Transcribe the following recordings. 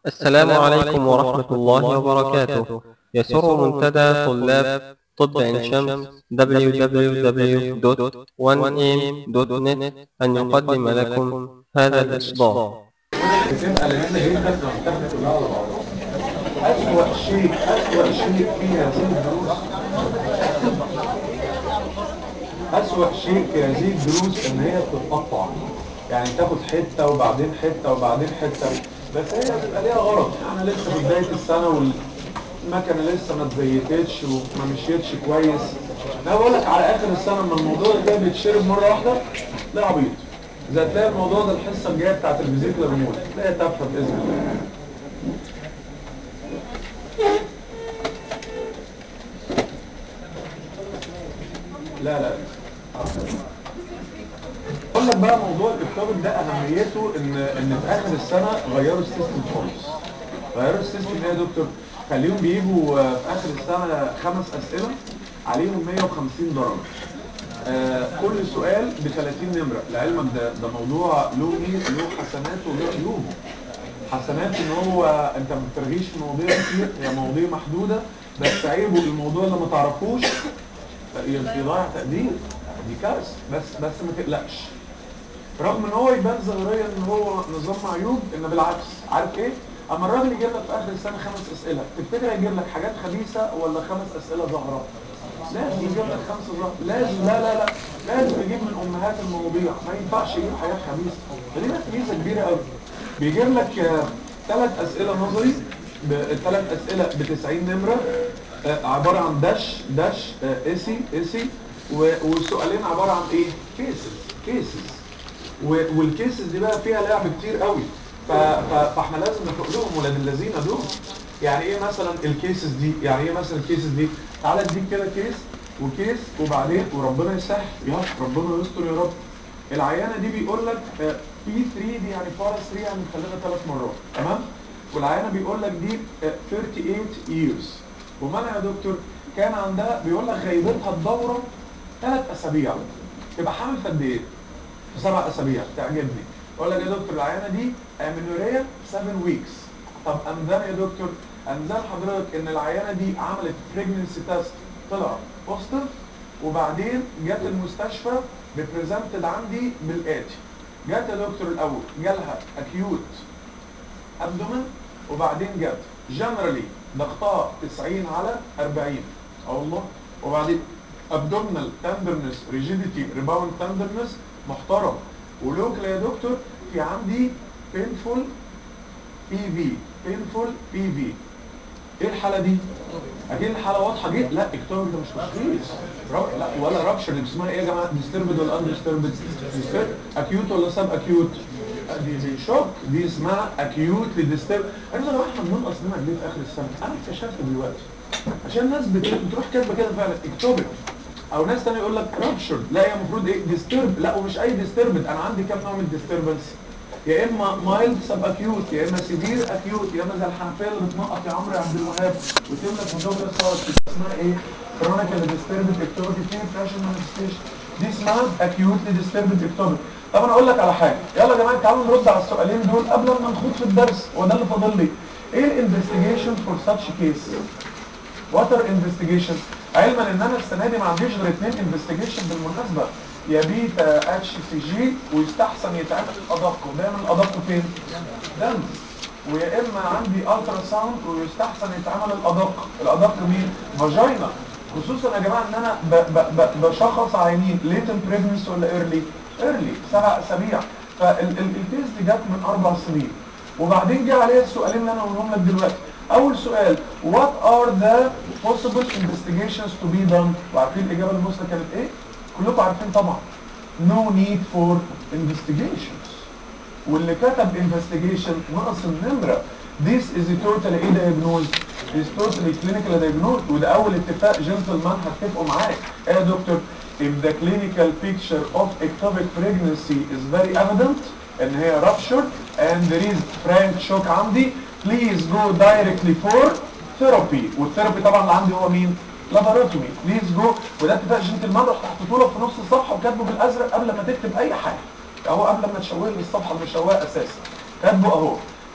السلام عليكم ورحمة الله وبركاته يسر منتدى طلاب طب عين شمس www.1am.net أن يقدم لكم هذا الإصدار بتبقى لذيذة جدا وبتاخد كلها على بعضها. أسوأ شيء أسوأ شيء في هذه الدروس أسوأ شيء في هذه الدروس إن هي بتتقطع يعني تاخد حتة وبعدين حتة وبعدين حتة بس هي بيبقى ليها غرض أنا لسه في بداية السنة والمكنة لسه ما اتزيتتش وما مشيتش كويس أنا بقول لك على آخر السنة لما الموضوع ده بيتشرب مرة واحدة لا عبيط إذا تلاقي الموضوع ده الحصة الجاية بتاعت الفيزيكال ريموت تلاقيها تافهة بإذن الله لا لا اقول لك بقى موضوع الكتاب ده اهميته ان ان في اخر السنه غيروا السيستم خالص غيروا السيستم ايه يا دكتور خليهم بيجوا آه، في اخر السنه خمس اسئله عليهم 150 درجه آه كل سؤال ب 30 نمره لعلمك ده ده موضوع له ايه له حسنات وله عيوب حسنات ان هو انت ما بترغيش في مواضيع كتير هي مواضيع محدوده بس عيبه الموضوع اللي ما تعرفوش يضيع تقدير دي كارثه بس بس ما تقلقش رغم ان هو يبان ظاهريا ان هو نظام عيوب ان بالعكس عارف ايه اما الراجل يجيب لك في اخر السنه خمس اسئله تفتكر هيجيب لك حاجات خبيثه ولا خمس اسئله ظاهره لازم يجيب لك خمسه ظاهره لازم لا لا لا لازم يجيب من امهات المواضيع ما ينفعش يجيب حاجات خبيثه فدي بقت ميزه كبيره قوي بيجيب لك ثلاث اسئله نظري ثلاث اسئله ب 90 نمره آه، عباره عن داش داش آه، اسي اسي و- والسؤالين عباره عن ايه كيسز كيسز و- والكيسز دي بقى فيها لعب كتير قوي ف- ف- فاحنا لازم نفوق لهم ولاد الذين دول يعني ايه مثلا الكيسز دي يعني ايه مثلا الكيسز دي تعالى اديك كده كيس وكيس وبعدين وربنا يسهل يا ربنا يستر يا رب العيانه دي بيقول لك بي 3 دي يعني فارس 3 يعني مخلفه ثلاث مرات تمام والعيانه بيقول لك دي آه، 38 years ومالها يا دكتور كان عندها بيقول لك غيبتها الدوره ثلاث اسابيع تبقى حامل في قد ايه؟ في سبع اسابيع تعجبني اقول لك يا دكتور العيانه دي امينوريا 7 ويكس طب امذان يا دكتور امذان حضرتك ان العيانه دي عملت بريجننسي تيست طلع بوزيتيف وبعدين جت المستشفى ريبريزنتد عندي بالاتي جت يا دكتور الاول جالها اكيوت ابدومن وبعدين جت جنرالي ضغطها 90 على 40 اه والله وبعدين ابدومينال تندرنس ريجيديتي ريباوند تندرنس محترم ولوكال يا دكتور في عندي بينفول بي في بينفول بي في ايه الحاله دي؟ اكيد الحاله واضحه جدا لا اكتوبر ده مش تشخيص رب- لا ولا رابشر دي اسمها ايه يا جماعه ديستربد ولا اندستربد اكيوت ولا سب اكيوت دي دي شوك دي اسمها اكيوت لديسترب انا لو احنا بننقص منها ليه في اخر السنه انا اكتشفت دلوقتي عشان الناس بت- بتروح كاتبه كده فعلا اكتوبر او ناس تانية يقول لك رابشر لا هي المفروض ايه ديسترب لا ومش اي ديستربد انا عندي كام نوع من الديستربنس يا اما مايلد سب اكيوت يا اما سيفير اكيوت يا اما زي الحنفيه اللي بتنقط يا عمرو يا عبد الوهاب وتملى في الدورة خالص اسمها ايه؟ كرونيكال ديستربد اكتوبر فين فاشن مانيفستيشن دي اسمها اكيوت ديستربد اكتوبر طب انا اقول لك على حاجه يلا يا جماعه تعالوا نرد على السؤالين دول قبل ما نخوض في الدرس وده اللي فاضل لي ايه الانفستيجيشن فور ساتش كيس واتر انفستيجيشن علما ان انا السنه دي ما عنديش غير اثنين انفستيجيشن بالمناسبه يا بيتا اتش سي جي ويستحسن يتعمل الادق ودايما الادق فين؟ دم ويا اما عندي الترا ساوند ويستحسن يتعمل الادق الادق مين؟ فاجينا خصوصا يا جماعه ان انا ب ب ب بشخص عينين ليتن بريجنس ولا ايرلي؟ ايرلي سبع اسابيع فالكيس دي جت من اربع سنين وبعدين جه عليها السؤالين اللي انا هقولهم لك دلوقتي اول سؤال what are the possible investigations to be done وعارفين الاجابه المثلى كانت ايه كلكم عارفين طبعا no need for investigations واللي كتب investigation ناقص النمره this is a total ايه diagnosis is totally clinical diagnosis وده اول اتفاق جنتلمان هتفقوا معاه ايه يا دكتور if the clinical picture of ectopic pregnancy is very evident ان هي ruptured and there is frank shock عندي please go directly for therapy والثيرابي طبعا اللي عندي هو مين؟ لاباروتومي بليز جو وده اتفاق جنتلمان رحت حطيته لك في نص الصفحه وكاتبه بالازرق قبل ما تكتب اي حاجه اهو قبل ما تشوه لي الصفحه المشوهه اساسا كاتبه اهو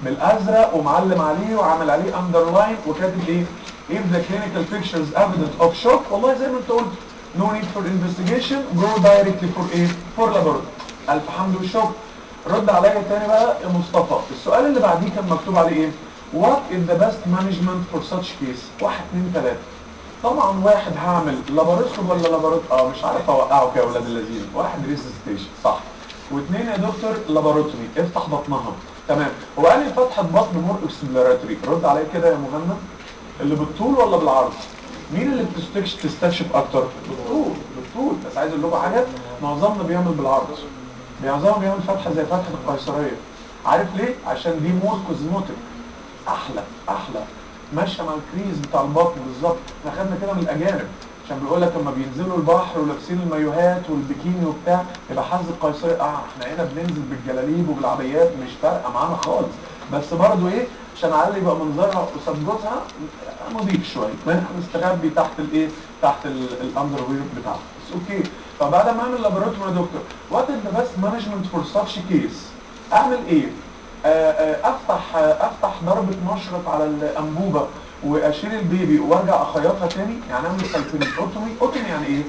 بالازرق ومعلم عليه وعامل عليه اندرلاين وكاتب ايه if the clinical picture is evidence of shock والله زي ما انت قلت no need for investigation go directly for ايه for laboratory الف حمد والشكر رد عليا تاني بقى يا مصطفى السؤال اللي بعديه كان مكتوب عليه ايه what is the best management for such case واحد اتنين تلاته طبعا واحد هعمل لاباروسكوب ولا لاباروت اه مش عارف اوقعه كده يا اولاد اللذين واحد ريسستيشن صح واثنين يا دكتور لاباروتومي افتح بطنها تمام هو قال لي فتحه بطن مور اكسبلوراتوري رد عليا كده يا مهند اللي بالطول ولا بالعرض مين اللي بتستكشف تستكشف اكتر بالطول بالطول بس عايز اقول لكم حاجه معظمنا بيعمل بالعرض معظمنا بيعمل فتحه زي فتحه القيصريه عارف ليه عشان دي مور كوزموتيك احلى احلى ماشيه مع الكريز بتاع البطن بالظبط احنا خدنا كده من الاجانب عشان بيقول لك لما بينزلوا البحر ولابسين المايوهات والبيكيني وبتاع يبقى حظ القيصري اه احنا هنا بننزل بالجلاليب وبالعبيات مش فارقه معانا خالص بس برضو ايه عشان على يبقى منظرها قصاد جوزها نضيف شويه ما نستخبي تحت الايه تحت الاندر وير بتاعها بس اوكي فبعد ما اعمل لابوراتوري يا دكتور وات ذا بيست مانجمنت فور ساتش كيس اعمل ايه آه، آه، افتح آه، افتح ضربة مشرط على الانبوبة واشيل البيبي وارجع اخيطها تاني يعني اعمل سلفينيوتومي اوتومي يعني ايه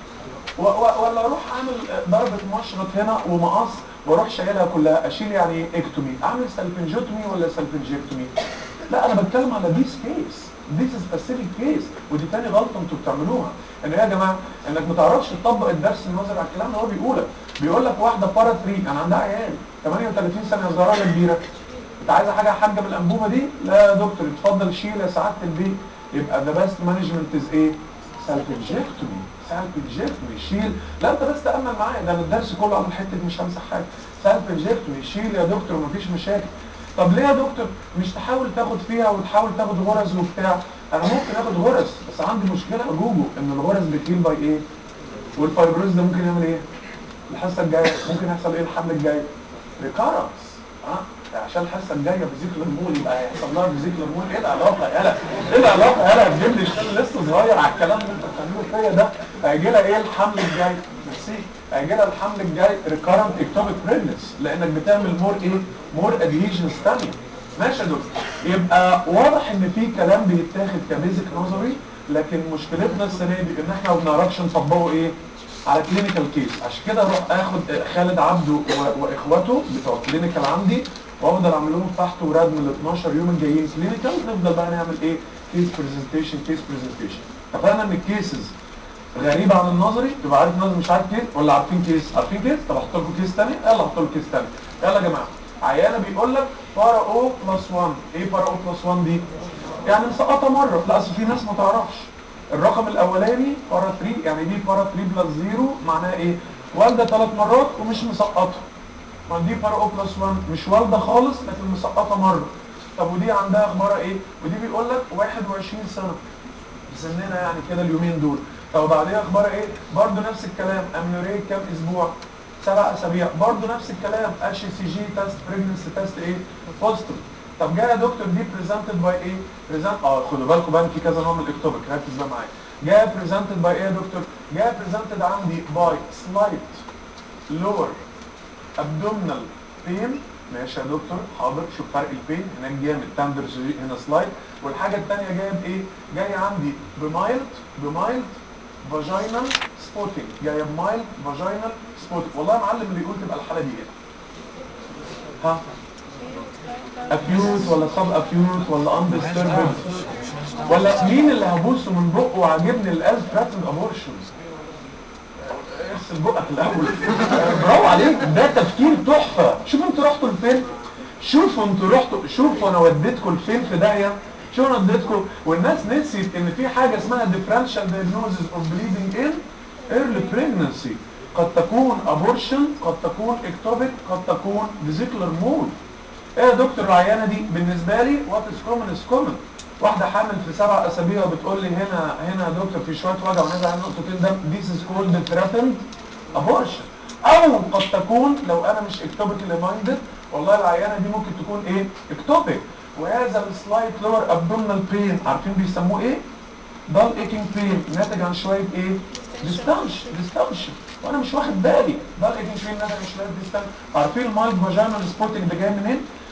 و- و- ولا اروح اعمل ضربة مشرط هنا ومقص واروح شايلها كلها اشيل يعني ايه اكتومي اعمل سلفنجوتومي ولا سلفنجيكتومي لا انا بتكلم على ذيس كيس ذيس سبيسيفيك كيس ودي تاني غلطه انتوا بتعملوها ان يا جماعه انك ما تعرفش تطبق الدرس النظري على الكلام اللي هو بيقوله بيقول لك واحده بارا 3 انا عندها عيال 38 سنه صغيره ولا كبيره انت عايزه حاجه حاجه من الانبوبه دي لا يا دكتور اتفضل شيل يا سعاده البيت يبقى ذا بيست مانجمنت از ايه سالفنجكتومي سالفنجكتومي شيل لا انت بس تامل معايا ده انا الدرس كله على الحته دي مش همسح حاجه سالفنجكتومي شيل يا دكتور مفيش مشاكل طب ليه يا دكتور مش تحاول تاخد فيها وتحاول تاخد غرز وبتاع انا ممكن اخد غرز بس عندي مشكله يا جوجو ان الغرز بتهيل باي ايه والفايبروز ده ممكن يعمل ايه الحصه الجايه ممكن يحصل ايه الحمل الجاي ريكارنس ها عشان الحصه الجايه بذكر المول يبقى هيحصل لها بذكر المول ايه العلاقه يالا ايه العلاقه يالا تجيب لي شغل لسه صغير على الكلام اللي انت بتعمله فيا ده هيجي لها ايه الحمل الجاي ميرسي هيجي لها الحمل الجاي ريكارنت اكتوبيك بريجنس لانك بتعمل مور ايه مور ادهيجنز ثانيه ماشي يا دكتور يبقى واضح ان في كلام بيتاخد كبيزك نظري لكن مشكلتنا السنه دي ان احنا ما بنعرفش نطبقه ايه على كلينيكال كيس عشان كده اروح اخد خالد عبده و- واخواته بتوع كلينيكال عندي وافضل اعمل لهم فحت وردم ال 12 يوم الجايين كلينيكال نفضل بقى نعمل ايه كيس برزنتيشن كيس برزنتيشن اتفقنا ان الكيسز غريبة عن النظري تبقى عارف نظري مش عارف كيس ولا عارفين كيس عارفين كيس طب احط لكم كيس تاني يلا احط لكم كيس تاني يلا يا جماعه عيانه بيقول لك بارا او بلس 1 ايه بارا او بلس 1 دي يعني مسقطه مره لا اصل في ناس ما تعرفش الرقم الاولاني بارا 3 يعني دي بارا 3 بلس 0 معناها ايه والده ثلاث مرات ومش مسقطه ما دي بارا او بلس 1 مش والده خالص لكن مسقطه مره طب ودي عندها اخبارها ايه ودي بيقول لك 21 سنه سننا يعني كده اليومين دول طب وبعدين اخبارها ايه برضه نفس الكلام امنوريه كام اسبوع سبع اسابيع برضه نفس الكلام اتش سي جي تيست بريجنسي تيست ايه بوزيتيف طب جايه يا دكتور دي بريزنتد باي ايه بريزنت اه خدوا بالكم بقى في كذا نوع من الاكتوبيك ركز بقى معايا جايه بريزنتد باي ايه يا دكتور جايه بريزنتد عندي باي سلايت لور ابدومينال بين ماشي يا دكتور حاضر شوف فرق البين هناك جامد تندر هنا سلايد والحاجه الثانيه جايه بايه جايه عندي بمايلد بمايلد فاجينال سبوتنج جايه بمايلد فاجينال سبوتنج والله يا معلم اللي يقول تبقى الحاله دي ايه ها اكيوت ولا سب اكيوت ولا اندستربد ولا مين اللي هبوسه من بقه وعاجبني القلب ثراتند ابورشنز اغسل بقك الاول برافو عليك ده تفكير تحفه شوفوا انتوا رحتوا لفين شوفوا انتوا رحتوا شوفوا انا وديتكم لفين في داهيه شوفوا انا وديتكم والناس نسيت ان في حاجه اسمها differential diagnosis of bleeding in early pregnancy قد تكون abortion قد تكون ectopic قد تكون vesicular mole ايه يا دكتور العيانه دي بالنسبه لي وات از كومن از كومن واحده حامل في سبع اسابيع وبتقول لي هنا هنا يا دكتور في شويه وجع ونازل على نقطتين دم ذيس از كولد threatened abortion او قد تكون لو انا مش اكتوبيكالي مايندد والله العيانه دي ممكن تكون ايه اكتوبيك وهذا السلايت لور ابدومينال بين عارفين بيسموه ايه ضل ايكينج بين ناتج عن شويه ايه ديستنشن ديستنشن وانا مش واخد بالي ضل ايكينج بين ناتج عن شويه ديستنشن عارفين المايلد فاجينال سبوتنج ده جاي منين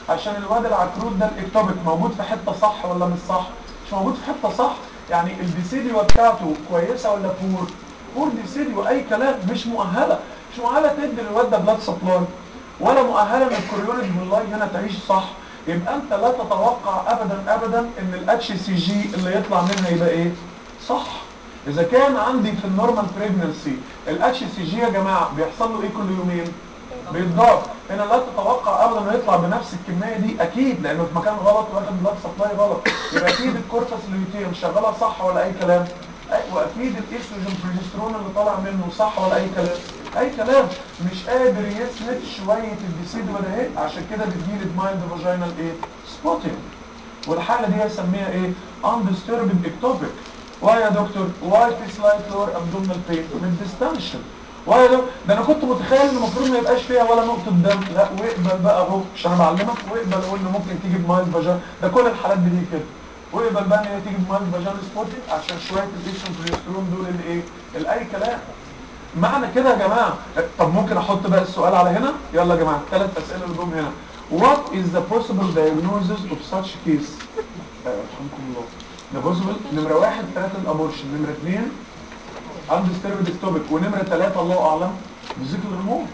عشان الواد العكروت ده الاكتوبيك موجود في حته صح ولا مش صح مش موجود في حته صح يعني الديسيديو بتاعته كويسه ولا بور بور ديسيديو اي كلام مش مؤهله مش مؤهله تدي للواد ده بلاد سبلاي ولا مؤهله ان الكوريونيك بالله هنا تعيش صح يبقى انت لا تتوقع ابدا ابدا ان الاتش سي جي اللي يطلع منها يبقى ايه صح اذا كان عندي في النورمال بريجنسي الاتش سي جي يا جماعه بيحصل له ايه كل يومين بيتضاف هنا لا تتوقع ابدا انه يطلع بنفس الكميه دي اكيد لانه في مكان غلط واخد بلاد سبلاي غلط يبقى اكيد الكورتس لوتيوم شغاله صح ولا اي كلام أي واكيد الاستروجين بروجسترون اللي طالع منه صح ولا اي كلام اي كلام مش قادر يسند شويه الديسيد ولا ايه عشان كده بتجيلي مايند فاجينال ايه سبوتنج والحاله دي هسميها ايه undisturbed ectopic واي يا دكتور واي في سلايت لور ابدومينال بين من ديستنشن واي ده ده انا كنت متخيل ان المفروض ما يبقاش فيها ولا نقطه دم لا واقبل بقى اهو عشان انا بعلمك واقبل قول ممكن تيجي بمايند فاجينال ده كل الحالات دي كده واقبل بقى ان هي تيجي بمايند فاجينال سبوتنج عشان شويه الايشن بريسترون دول الايه الاي كلام معنى كده يا جماعه طب ممكن احط بقى السؤال على هنا يلا يا جماعه الثلاث اسئله اللي جم هنا what is the possible diagnosis of such case رحمكم الله the possible نمره واحد ثلاثه الابورشن نمره اثنين undisturbed ectopic ونمره ثلاثه الله اعلم ذكر الهرمون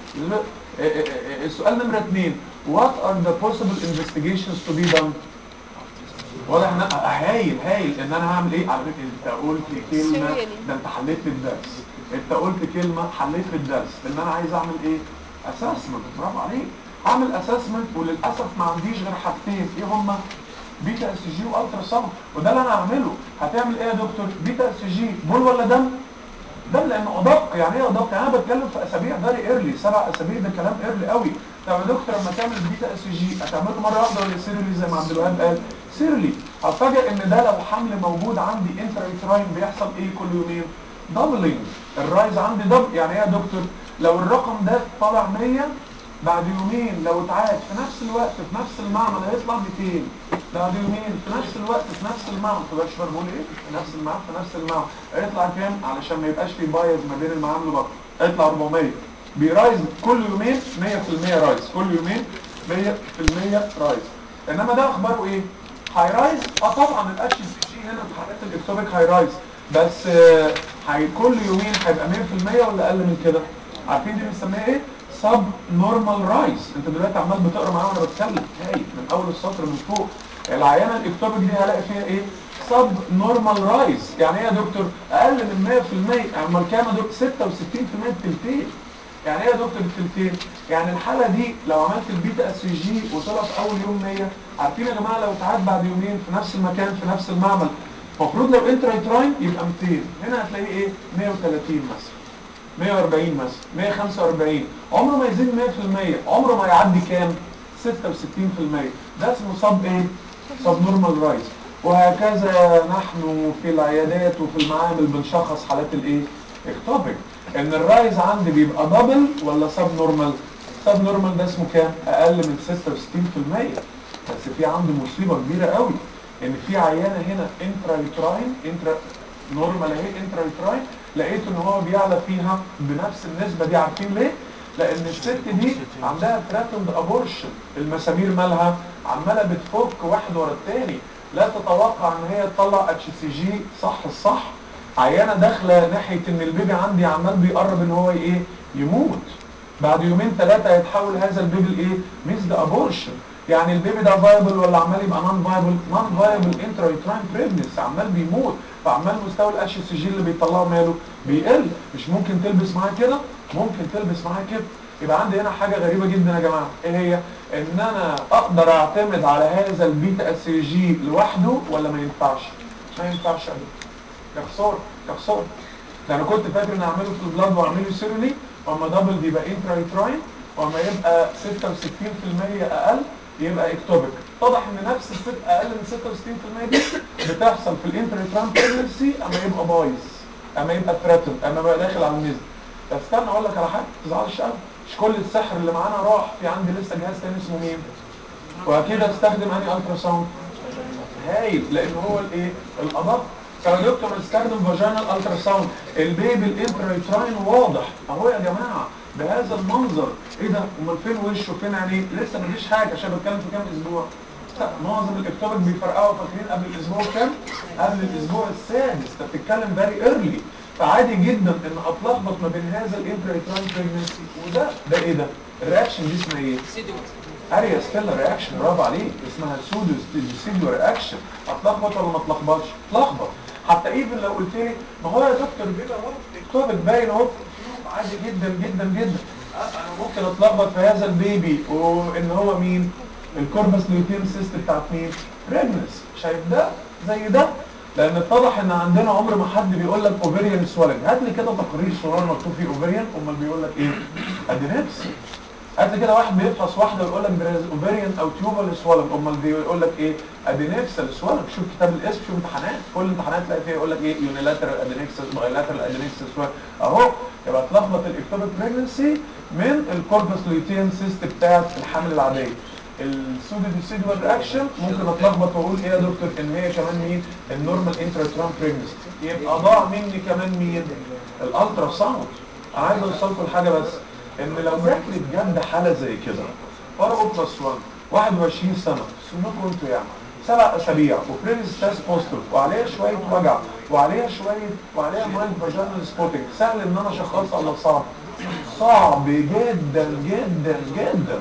السؤال نمره اثنين what are the possible investigations to be done واضح ان هايل هايل ان انا هعمل ايه على فكره انت قلت كلمه ده انت حليت لي الدرس انت قلت كلمه حليت لي الدرس ان انا عايز اعمل ايه اسسمنت برافو عليك اعمل اسسمنت وللاسف ما عنديش غير حاجتين ايه هما بيتا اس جي والترا ساوند وده اللي انا هعمله هتعمل ايه يا دكتور بيتا اس جي بول ولا دم دم لانه ادق يعني ايه ادق يعني انا بتكلم في اسابيع فيري ايرلي سبع اسابيع ده كلام ايرلي قوي طب يا دكتور لما تعمل البيتا اس جي هتعمله مره واحده ولا سيرلي زي ما عبد الوهاب قال سيرلي هتفاجئ ان ده لو حمل موجود عندي انترا بيحصل ايه كل يومين دبلنج الرايز عندي دبل يعني ايه يا دكتور لو الرقم ده طالع 100 بعد يومين لو اتعاد في نفس الوقت في نفس المعمل هيطلع 200 بعد يومين في نفس الوقت في نفس المعمل تبقاش فاهم بقول ايه في نفس المعمل في نفس المعمل هيطلع كام علشان ما يبقاش في بايظ ما بين المعامل وبعض هيطلع 400 بيرايز كل يومين 100% رايز كل يومين 100% رايز انما ده اخباره ايه هاي رايز اه طبعا الاتش سي جي هنا في حالات الاكتوبيك هاي رايز بس آه هي كل يومين هيبقى 100% ولا اقل من كده عارفين دي بنسميها ايه سب نورمال رايز انت دلوقتي عمال بتقرا معايا وانا بتكلم هاي من اول السطر من فوق العينه الاكتوبيك دي هلاقي فيها ايه سب نورمال رايز يعني ايه يا دكتور اقل من 100% امال كام يا دكتور 66% التلتين يعني ايه يا دكتور التلتين يعني الحاله دي لو عملت البيتا اس جي وطلع في اول يوم 100 عارفين يا جماعه لو اتعاد بعد يومين في نفس المكان في نفس المعمل المفروض لو انترايتراين يبقى 200 هنا هتلاقيه ايه 130 مثلا 140 مثلا 145 عمره ما يزيد 100% عمره ما يعدي كام 66% ده اسمه صب ايه صب نورمال رايز وهكذا نحن في العيادات وفي المعامل بنشخص حالات الايه اكتوبيك ان الرايز عندي بيبقى دبل ولا سب نورمال سب نورمال ده اسمه كام اقل من 66% بس في عندي مصيبه كبيره قوي ان في عيانه هنا انترا يوتراين انترا نورمال اهي انترا يوتراين لقيت ان هو بيعلى فيها بنفس النسبه دي عارفين ليه لان الست دي عندها ثريتند ابورشن المسامير مالها عماله بتفك واحد ورا الثاني لا تتوقع ان هي تطلع اتش سي جي صح الصح عيانه داخله ناحيه ان البيبي عندي عمال بيقرب ان هو ايه يموت بعد يومين ثلاثه يتحول هذا البيبي لايه ميزد ابورشن يعني البيبي ده فايبل ولا عمال يبقى نون فايبل نون فايبل انترا يوتراين بريجنس عمال بيموت فعمال مستوى الاتش سي جي اللي بيطلعه ماله بيقل مش ممكن تلبس معاه كده ممكن تلبس معاه كده يبقى عندي هنا حاجه غريبه جدا يا جماعه ايه هي ان انا اقدر اعتمد على هذا البيتا اس جي لوحده ولا ما ينفعش ما ينفعش ابدا يا خساره يا خساره ده انا كنت فاكر ان اعمله في البلاد واعمله سيرلي اما دبل بيبقى انترا يوتراين واما يبقى 66% اقل يبقى اكتوبيك اتضح ان نفس الست اقل من 66% دي بتحصل في الانتريتران بريجنسي اما يبقى بايظ اما يبقى ثريتن اما بقى داخل على النزل بس استنى اقول لك على حاجه ما تزعلش قوي مش كل السحر اللي معانا راح في عندي لسه جهاز تاني اسمه مين واكيد استخدم اني الترا ساوند هايل لان هو الايه الادق طب يا دكتور استخدم فاجينال الترا ساوند البيبي الانتريتراين واضح اهو يا جماعه بهذا المنظر ايه ده امال فين وشه فين عينيه لسه مفيش حاجه عشان بتكلم في كام اسبوع لا معظم الاكتوبك بيفرقعوا فاكرين قبل الاسبوع كام قبل الاسبوع السادس انت بتتكلم فيري ايرلي فعادي جدا ان اتلخبط ما بين هذا الانتريتران بريجنسي وده ده ايه ده الرياكشن دي اسمها ايه اريا ستيلا رياكشن برافو عليك اسمها سودو ديسيديو رياكشن اتلخبط ولا ما اتلخبطش اتلخبط حتى ايفن لو قلت لي ما هو يا دكتور بيبقى اهو اكتوبك باين اهو عادي جدا جدا جدا انا ممكن اتلخبط في هذا البيبي وان هو مين الكوربس لوتيم سيست بتاعت مين بريجنس شايف ده زي ده لان اتضح ان عندنا عمر ما حد بيقول لك اوفيريان سوالنج هات لي كده تقرير صغير مكتوب فيه اوفيريان امال بيقول لك ايه ادينكس هات لي كده واحد بيفحص واحده ويقول لك بريز اوفيريان او تيوبال سوالنج امال بيقول لك ايه ادينكسال سوالنج شوف كتاب الاسم شوف امتحانات كل الامتحانات تلاقي فيها يقول لك ايه يونيلاترال ادينكسال بايلاترال ادينكسال سوالنج اهو يبقى اتلخبط الاكتوبيك بريجنسي من الكوربس لوتيم سيست بتاعت الحمل العاديه السودو ديسيدوال رياكشن ممكن اتلخبط واقول ايه يا دكتور ان هي كمان مين النورمال انتراتران بريجنسي يبقى ضاع مني كمان مين الالترا ساوند عايز اوصلكم لحاجه بس ان لو جات لي بجد حاله زي كده فرق بلس 1 21 سنه سنكم انتوا يعني سبع اسابيع وبرينس تاست بوزيتيف وعليها شويه وجع وعليها شويه وعليها مايند فاجينال سبوتنج سهل ان انا اشخصها ولا صعب صعب جدا جدا جدا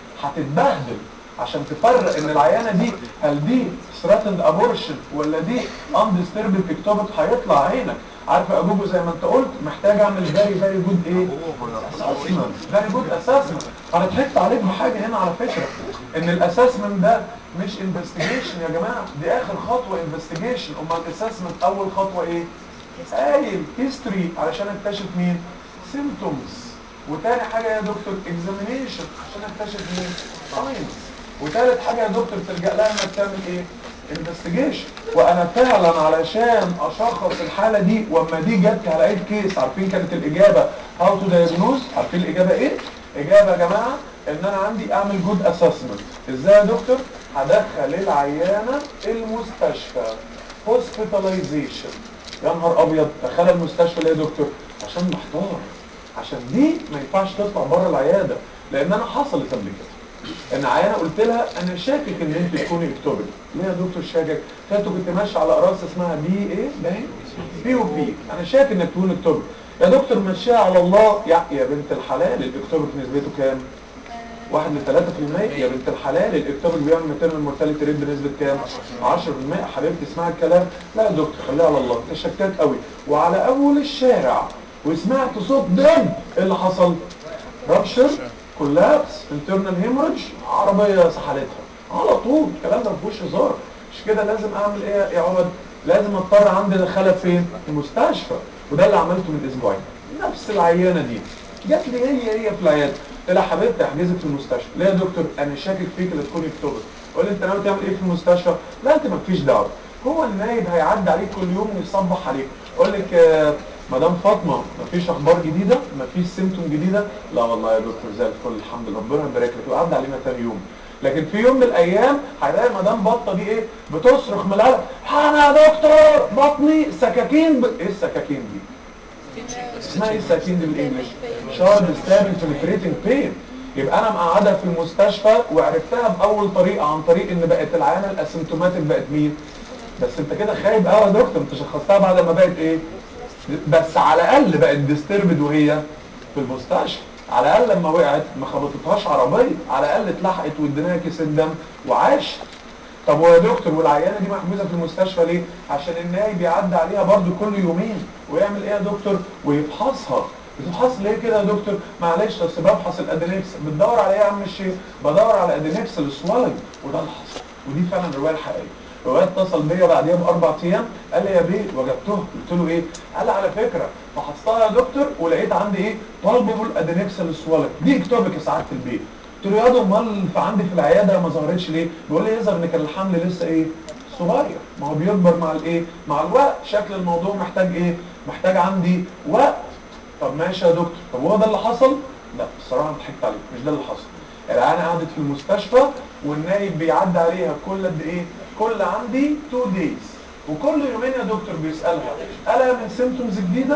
هتتبهدل عشان تفرق ان العيانه دي هل دي ثريتند ابورشن ولا دي اندستربد اكتوبك هيطلع عينك عارف يا ابوبو زي ما انت قلت محتاج اعمل فيري فيري جود ايه اسسمنت فيري جود اسسمنت انا ضحكت عليك بحاجه هنا على فكره ان الاسسمنت ده مش انفستيجيشن يا جماعه دي اخر خطوه انفستيجيشن امال الاسسمنت اول خطوه ايه قايل هيستوري علشان اكتشف مين سيمتومز وتاني حاجه يا دكتور اكزامينيشن عشان اكتشف مين ساينس وتالت حاجه يا دكتور تلجا لها انك تعمل ايه انفستيجيشن وانا فعلا علشان اشخص الحاله دي واما دي جت على عيد كيس عارفين كانت الاجابه هاو تو دايجنوز عارفين الاجابه ايه اجابه يا جماعه ان انا عندي اعمل جود اسسمنت ازاي يا دكتور هدخل العيانه المستشفى هوسبيتاليزيشن يا نهار ابيض دخلها المستشفى ليه يا دكتور عشان محتار عشان دي ما ينفعش تطلع بره العياده لان انا حصلت قبل كده ان عيانه قلت لها انا شاكك ان انت تكوني اكتوبك ليه يا دكتور شاكك قلت كنت ماشي على اقراص اسمها بي ايه باين بي او بي انا شاكك انك تكون اكتوبك يا دكتور مشيها على الله يا يا بنت الحلال الاكتوبك نسبته كام واحد ل 3% يا بنت الحلال الاكتوبك بيعمل ماتيرنال مورتاليتي ريت بنسبه كام 10% حبيبتي اسمعي الكلام لا يا دكتور خليها على الله انت شكاك قوي وعلى اول الشارع وسمعت صوت دم ايه اللي حصل رابشر كولابس انترنال هيموريدج عربيه سحلتها على طول الكلام ده ما فيهوش هزار مش كده لازم اعمل ايه يا عمد لازم اضطر عندي ادخلها فين المستشفى وده اللي عملته من اسبوعين نفس العيانه دي جات لي هي هي في العياده قلت لها حبيبتي احجزك في المستشفى ليه يا دكتور انا شاكك فيك اللي تكوني اكتوبر قول لي انت ناوي تعمل ايه في المستشفى لا انت مالكيش دعوه هو النايب هيعدي عليك كل يوم ويصبح عليك يقول لك آه مدام فاطمه مفيش اخبار جديده مفيش سيمتوم جديده لا والله يا دكتور زي الفل الحمد لله ربنا يبارك لك وعدى علينا تاني يوم لكن في يوم من الايام هيلاقي مدام بطه دي ايه بتصرخ من القلق انا يا دكتور بطني سكاكين ب... ايه السكاكين دي اسمها ايه السكاكين دي بالانجلش شارب ستابنج فلتريتنج بين يبقى انا مقعدها في المستشفى وعرفتها باول طريقه عن طريق ان بقت العيانه الاسيمتوماتيك بقت مين بس انت كده خايب قوي يا دكتور انت شخصتها بعد ما بقت ايه بس على الاقل بقت ديستربد وهي في المستشفى على الاقل لما وقعت ما خبطتهاش عربيه على الاقل اتلحقت واديناها كيس الدم وعاشت طب ويا دكتور والعيانه دي محجوزه في المستشفى ليه عشان النايب يعدي عليها برضو كل يومين ويعمل ايه يا دكتور ويفحصها بتفحص ليه كده يا دكتور معلش بس بفحص الادينكس بتدور على ايه يا عم الشيخ بدور على ادينكس السوالج وده اللي حصل ودي فعلا الروايه الحقيقيه الواد اتصل بيا بعديها باربع ايام قال لي يا بيه وجدته قلت له ايه قال على فكره فحصتها يا دكتور ولقيت عندي ايه طالبه الادينكسال سوالج دي اكتوبك يا سعاده البيت قلت له يا ده امال في عندي في العياده ما ظهرتش ليه بيقول لي يظهر ان كان الحمل لسه ايه صغير ما هو بيكبر مع الايه مع الوقت شكل الموضوع محتاج ايه محتاج عندي وقت طب ماشي يا دكتور طب هو ده اللي حصل لا الصراحه انا ضحكت عليك مش ده اللي حصل العيانه قعدت في المستشفى والنايب بيعدي عليها كل قد ايه كل عندي 2 دايز وكل يومين يا دكتور بيسالها قالها من سيمتومز جديده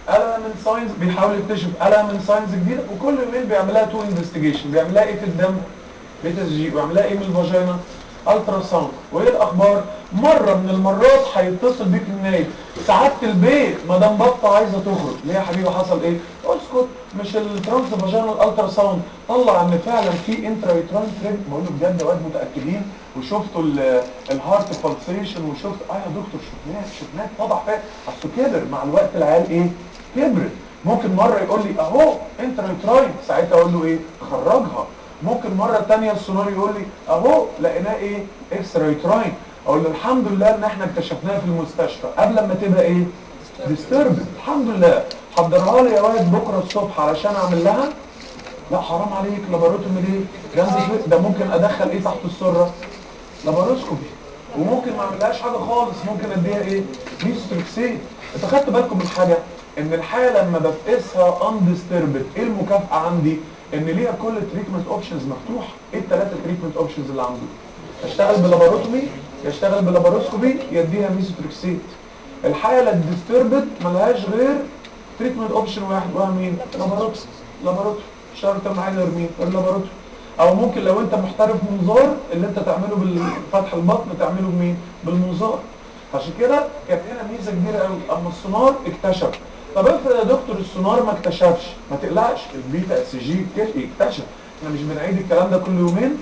element ساينز بيحاول يكتشف element ساينز جديده وكل يومين بيعملها تو انفستيجيشن بيعملها ايه في الدم بيتا جي ويعملها ايه من الفاجينا الترا ساوند وايه الاخبار مره من المرات هيتصل بيك النايب سعاده البيت مدام بطه عايزه تخرج ليه يا حبيبي حصل ايه اسكت مش الترانس فاجينال الترا ساوند طلع ان فعلا في انترا يوتراين تريب بقول له بجد يا واد متاكدين وشفتوا الهارت بالسيشن وشفت اه يا دكتور شفناه شفناه اتضح فعلا اصل كبر مع الوقت العيال ايه كبرت ممكن مره يقول لي اهو انترا يوتراين ساعتها اقول له ايه خرجها ممكن مرة تانية السونار يقول لي اهو لقيناه ايه اكسترا يوتراين اقول له الحمد لله ان احنا اكتشفناها في المستشفى قبل ما تبقى ايه ديستربد الحمد لله حضرها لي يا واد بكره الصبح علشان اعمل لها لا حرام عليك لاباروتومي ليه جنب ده ممكن ادخل ايه تحت السره لاباروسكوبي وممكن ما اعملهاش حاجه خالص ممكن اديها ايه ميستريكسين انت خدت بالكم من حاجه ان الحاله لما بفقسها اندستربد ايه المكافاه عندي ان ليها كل تريتمنت اوبشنز مفتوح ايه الثلاثه تريتمنت اوبشنز اللي عنده اشتغل بلاباروتومي يشتغل بلاباروسكوبي يديها ميزوتريكسيت الحاله الديستربد ملهاش غير تريتمنت اوبشن واحد وهو مين لاباروتومي لاباروتومي شرط معانا مين اللاباروتومي او ممكن لو انت محترف منظار اللي انت تعمله بالفتح البطن تعمله بمين بالمنظار عشان كده كان هنا ميزه كبيره قوي اما السونار اكتشف طب افرض يا دكتور السونار ما اكتشفش ما تقلقش البيتا اس جي يكتشف احنا مش بنعيد الكلام ده كل يومين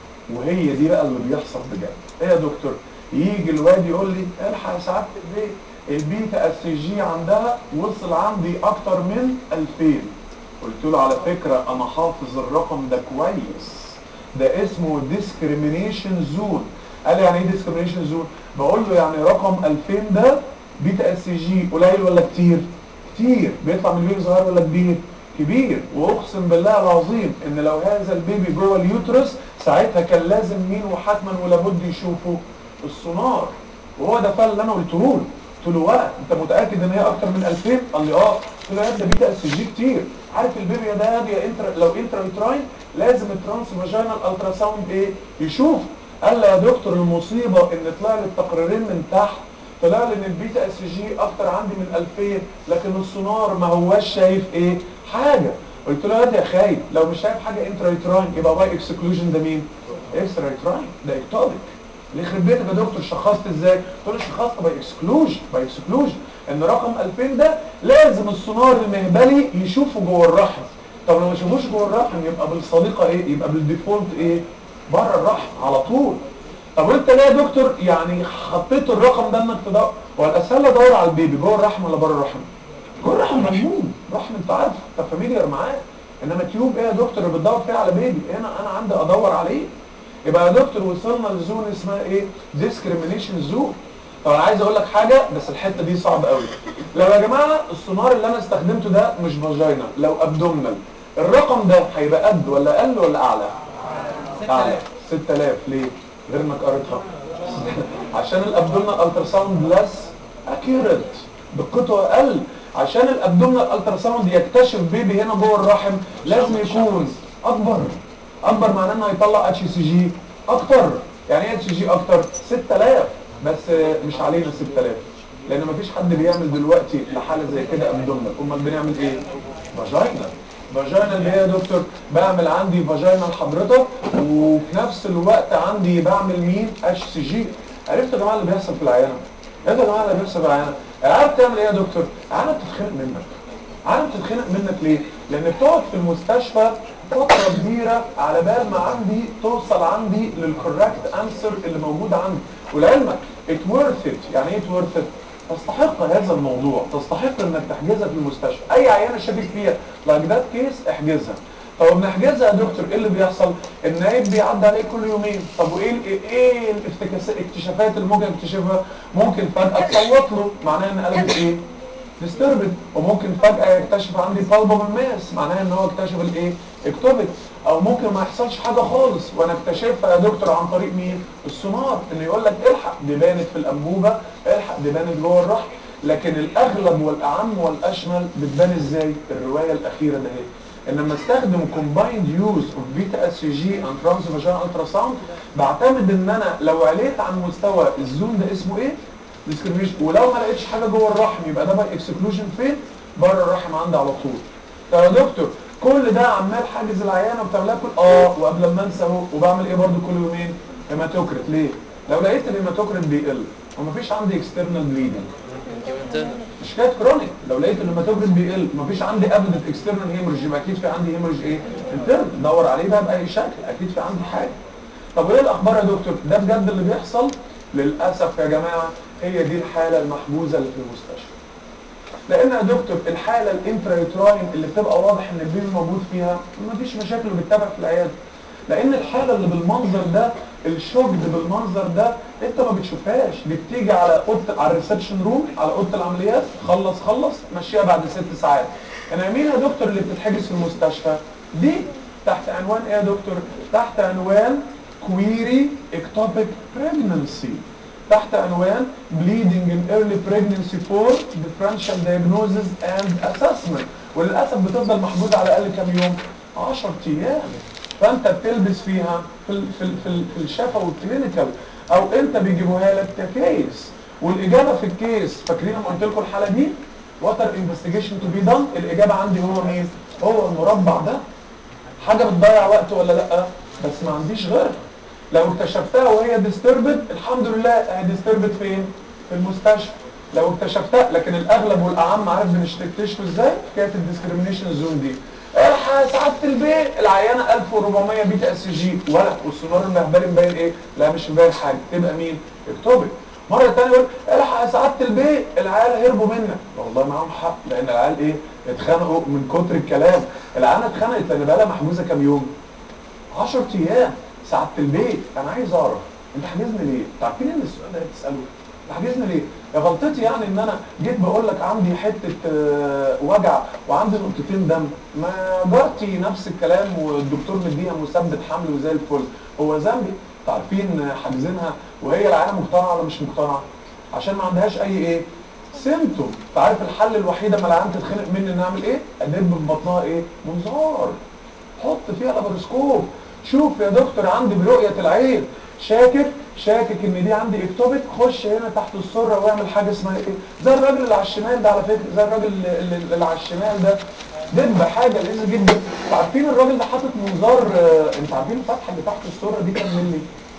وهي دي بقى اللي بيحصل بجد ايه يا دكتور يجي الواد يقول لي الحق يا سعاده البيت البيتا اس جي عندها وصل عندي اكتر من 2000 قلت له على فكره انا حافظ الرقم ده كويس ده اسمه ديسكريميشن زون قال لي يعني ايه ديسكريميشن زون بقول له يعني رقم 2000 ده بيتا اس جي قليل ولا كتير كتير بيطلع من البيبي صغير ولا كبير كبير واقسم بالله العظيم ان لو هذا البيبي جوه اليوترس ساعتها كان لازم مين وحتما ولابد يشوفه السونار وهو ده فعلا اللي انا قلته له قلت له وقت انت متاكد ان هي اكتر من 2000 قال لي اه قلت له يا ده بيتا اس جي كتير عارف البيبي ده يا انترا لو انترا يوتراين لازم الترانس فاجينال الترا ساوند ايه يشوف قال لي يا دكتور المصيبه ان طلع لي التقريرين من تحت طلع لي ان البيتا اس جي اكتر عندي من 2000 لكن السونار ما هواش شايف ايه حاجه قلت له يا خايف لو مش شايف حاجه انترا يوتراين يبقى باي اكسكلوجن ده مين اكسترا يوتراين ده اكتوبيك اللي يخرب بيتك يا دكتور شخصت ازاي قلت له شخصت باي اكسكلوجن باي اكسكلوجن ان رقم 2000 ده لازم السونار المهبلي يشوفه جوه الرحم طب لو ما شافوش جوه الرحم يبقى بالصديقه ايه يبقى بالديفولت ايه بره الرحم على طول طب وانت ليه يا دكتور يعني حطيت الرقم ده انك تدور هو الاسهل ادور على البيبي جوه الرحم ولا بره الرحم جوه الرحم مضمون رحم انت عارف انت فاميليار معاه انما تيوب ايه يا دكتور اللي بتدور فيها على بيبي هنا انا عندي ادور عليه يبقى يا دكتور وصلنا لزون اسمها ايه ديسكريميشن زون طب انا عايز اقول لك حاجه بس الحته دي صعبه قوي لو يا جماعه السونار اللي انا استخدمته ده مش فاجينا لو ابدومنال الرقم ده هيبقى قد ولا اقل ولا اعلى اعلى 6000 ليه غير انك قريتها عشان الابدومنال التراساوند لس اكيوريت دقته اقل عشان الابدومنال التراساوند يكتشف بيبي هنا جوه الرحم لازم يكون اكبر اكبر معناه انه هيطلع اتش سي جي اكتر يعني ايه اتش جي اكتر 6000 بس مش علينا 6000 لان مفيش حد بيعمل دلوقتي لحاله زي كده ابدومنال امال بنعمل ايه فاجينا فاجينا اللي هي يا دكتور بعمل عندي فاجينا لحضرتك وفي نفس الوقت عندي بعمل مين اتش سي جي عرفتوا يا جماعه اللي بيحصل في العيانه عرفتوا يا جماعه اللي بيحصل في العيانه عارف تعمل ايه يا دكتور عارف بتتخنق منك عارف بتتخنق منك ليه لان بتقعد في المستشفى فتره كبيره على بال ما عندي توصل عندي للكوركت انسر اللي موجود عندي ولعلمك ات ورث ات يعني ايه ات ورث ات تستحق هذا الموضوع تستحق انك تحجزها في المستشفى اي عيانه شاكك فيها لايك ذات كيس احجزها طب بنحجزها يا دكتور ايه اللي بيحصل النايب بيعدي عليه كل يومين طب وايه ال- ايه الاكتشافات اللي ممكن يكتشفها ممكن فجاه تصوت له معناها ان قلبت ايه ديستربد وممكن فجأة يكتشف عندي بالبابل ماس معناها ان هو اكتشف الايه اكتوبك او ممكن ما يحصلش حاجة خالص وانا اكتشفها يا دكتور عن طريق مين السونار انه يقول لك الحق دي بانت في الانبوبة الحق دي بانت جوه الرحم لكن الاغلب والاعم والاشمل بتبان ازاي الرواية الاخيرة ده اهي ان لما استخدم combined use of beta SCG and transvaginal ultrasound بعتمد ان انا لو عليت عن مستوى الزون ده اسمه ايه discrimination ولو ما لقيتش حاجه جوه الرحم يبقى ده بقى اكسكلوجن فين بره الرحم عندي على طول طب يا دكتور كل ده عمال حاجز العيانه وبتعملها كل اه وقبل ما انسى اهو وبعمل ايه برده كل يومين هيماتوكريت ليه لو لقيت الهيماتوكريت بيقل ومفيش عندي اكسترنال بليدنج مش حكايه كرونيك لو لقيت الهيماتوكريت بيقل مفيش عندي ابدا اكسترنال هيموريج يبقى اكيد في عندي هيموريج ايه انترن دور عليه بقى باي شكل اكيد في عندي حاجه طب وايه الاخبار يا دكتور ده بجد اللي بيحصل للاسف يا جماعه هي دي الحاله المحجوزه اللي في المستشفى لان يا دكتور الحاله الانترايتراين اللي بتبقى واضح ان البيبي موجود فيها مفيش مشاكل وبتتابع في العياده لان الحاله اللي بالمنظر ده الشوكد بالمنظر ده انت ما بتشوفهاش دي بتيجي على اوضه على الريسبشن روم على اوضه العمليات خلص خلص مشيها بعد ست ساعات انا مين يا دكتور اللي بتتحجز في المستشفى دي تحت عنوان ايه يا دكتور تحت عنوان كويري اكتوبيك بريجننسي تحت عنوان bleeding in early pregnancy for differential diagnosis and assessment وللاسف بتفضل محجوزه على الاقل كام يوم 10 ايام فانت بتلبس فيها في ال في ال في, ال في الشفا والكلينيكال او انت بيجيبوها لك ككيس والاجابه في الكيس فاكرين لما قلت لكم الحاله دي واتر انفستيجيشن تو بي دان الاجابه عندي هو مين هو المربع ده حاجه بتضيع وقت ولا لا بس ما عنديش غيرها لو اكتشفتها وهي ديستربت الحمد لله هي ديستربت فين في المستشفى لو اكتشفتها لكن الاغلب والاعم عارف بنكتشفه ازاي حكايه الديسكريميشن زون دي الحق سعاده البيت العيانه 1400 بيتا اس جي ولا والسونار المهبلي مبين ايه لا مش مبين حاجه تبقى مين اكتوبك مره ثانيه يقول الحق سعاده البيت العيال هربوا منك والله معاهم حق لان العيال ايه اتخانقوا من كتر الكلام العيانه اتخانقت لان بقى لها محجوزه كام يوم 10 ايام سعاده البيت انا عايز اعرف انت حاجزني ليه؟ انتوا عارفين ان السؤال ده بتساله انت حاجزني ليه؟ يا غلطتي يعني ان انا جيت بقول لك عندي حته آه، وجع وعندي نقطتين دم ما جارتي نفس الكلام والدكتور مديها مثبت حمل وزي الفل هو ذنبي انتوا عارفين حاجزينها وهي العيانه مقتنعه ولا مش مقتنعه؟ عشان ما عندهاش اي ايه؟ سيمتوم فعارف الحل الوحيد اما العيان تتخنق مني ان اعمل ايه؟ ادب في بطنها ايه؟ منظار حط فيها لابروسكوب شوف يا دكتور عندي برؤية العين شاكك شاكك ان دي عندي اكتوبك خش هنا تحت السره واعمل حاجه اسمها ايه زي الراجل اللي على الشمال ده على فكره زي الراجل اللي, اللي اللي على الشمال ده دب حاجه لذيذه جدا عارفين الراجل ده حاطط منظار آه، انت عارفين الفتحه اللي تحت السره دي كام مللي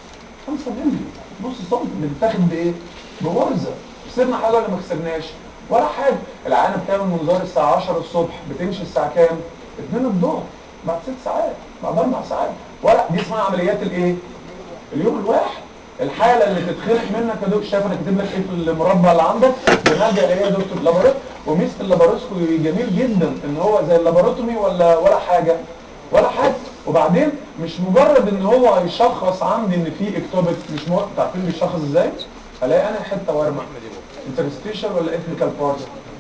5 مللي نص سم بتتاخد بايه بغرزه كسبنا حاجه ولا ما كسبناش ولا حاجه العيانه بتعمل منظار الساعه 10 الصبح بتمشي الساعه كام 2 الظهر بعد 6 ساعات بعد 4 ساعات ولا دي اسمها عمليات الايه اليوم الواحد الحاله اللي تتخلق منك يا دكتور شايف انا كاتب لك ايه في المربع اللي عندك بنرجع ايه يا دكتور لاباروت وميزه اللاباروسكوبي جميل جدا ان هو زي اللاباروتومي ولا ولا حاجه ولا حاجه وبعدين مش مجرد ان هو يشخص عندي ان في اكتوبك مش مو... عارفين بيشخص ازاي الاقي انا حته ورمه انترستيشال ولا اثنيكال بارت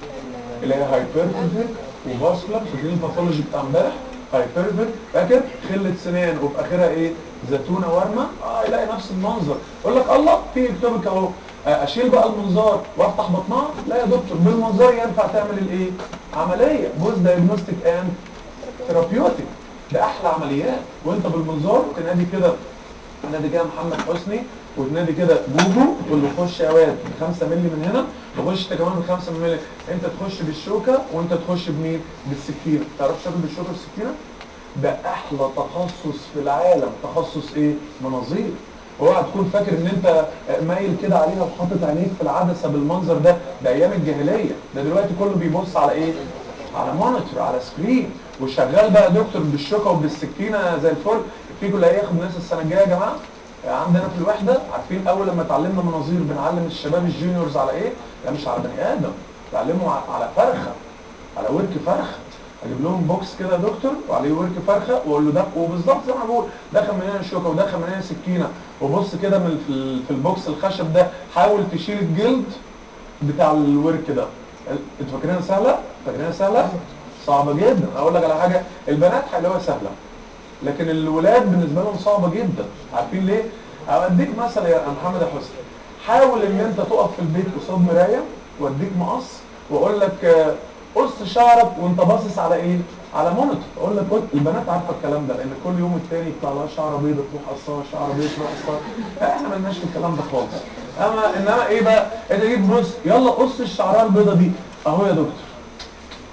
اللي هي هايبرتروفيك وفاسكولار فاكرين الباثولوجي بتاع امبارح هايبرتروفيك فاكر خله سنان وفي اخرها ايه زيتونه ورمه اه يلاقي نفس المنظر يقول لك الله في اكتوبك اهو آه، اشيل بقى المنظار وافتح بطنها لا يا دكتور بالمنظار ينفع تعمل الايه عمليه بوز دايجنوستيك اند ثيرابيوتيك ده احلى عمليات وانت بالمنظار تنادي كده تنادي كده محمد حسني وتنادي كده جوجو تقول له خش يا واد ب 5 مللي من هنا وخش انت كمان ب 5 مللي انت تخش بالشوكه وانت تخش بمين؟ بالسكينه تعرف تاكل بالشوكه والسكينه؟ ده احلى تخصص في العالم تخصص ايه؟ مناظير اوعى تكون فاكر ان انت مايل كده عليها وحاطط عينيك في العدسه بالمنظر ده ده ايام الجاهليه ده دلوقتي كله بيبص على ايه؟ على مونيتور على سكرين وشغال بقى دكتور بالشوكه وبالسكينه زي الفل فيكم اللي هياخد ناس السنه الجايه يا جماعه عندنا في الوحده عارفين اول لما اتعلمنا مناظير بنعلم الشباب الجونيورز على ايه؟ لا مش على بني ادم بنعلمهم ع- على فرخه على ورك فرخه اجيب لهم بوكس كده يا دكتور وعليه ورك فرخه واقول له ده وبالظبط زي ما بقول دخل من هنا الشوكه ودخل من هنا السكينه وبص كده من في, ال- في البوكس الخشب ده حاول تشيل الجلد بتاع الورك ده انتوا فاكرينها سهله؟ فاكرينها سهله؟ صعبه جدا اقول لك على حاجه البنات حلوه سهله لكن الولاد بالنسبه لهم صعبه جدا عارفين ليه؟ اوديك مثلا يا محمد يا حسني حاول ان انت تقف في البيت قصاد مرايه واديك مقص واقول لك آه، قص شعرك وانت باصص على ايه؟ على مونيتور اقول لك قص- البنات عارفه الكلام ده لان كل يوم التاني يطلع لها شعره بيضه تروح قصها شعره بيضه تروح قصها لا، احنا مالناش في الكلام ده خالص اما انما ايه بقى؟ انت جيت بص يلا قص الشعرايه البيضه دي اهو يا دكتور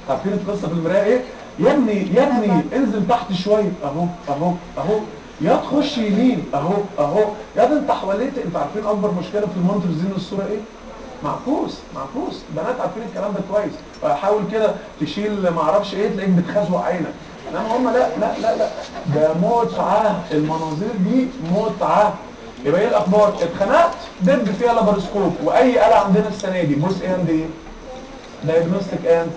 عارفين القصه في المرايه ايه يا ابني يا ابني انزل تحت شويه اهو اهو اهو يا تخش يمين اهو اهو يا ده انت حواليت انت عارفين اكبر مشكله في المونتر زين الصوره ايه معكوس معكوس بنات عارفين الكلام ده كويس حاول كده تشيل ما اعرفش ايه تلاقيك بتخزوق عينك انما هم لا لا لا لا ده متعه المناظير دي متعه يبقى ايه الاخبار اتخنقت دب فيها لابرسكوب واي آلة عندنا السنه دي بص ايه عندي ايه دايجنوستيك اند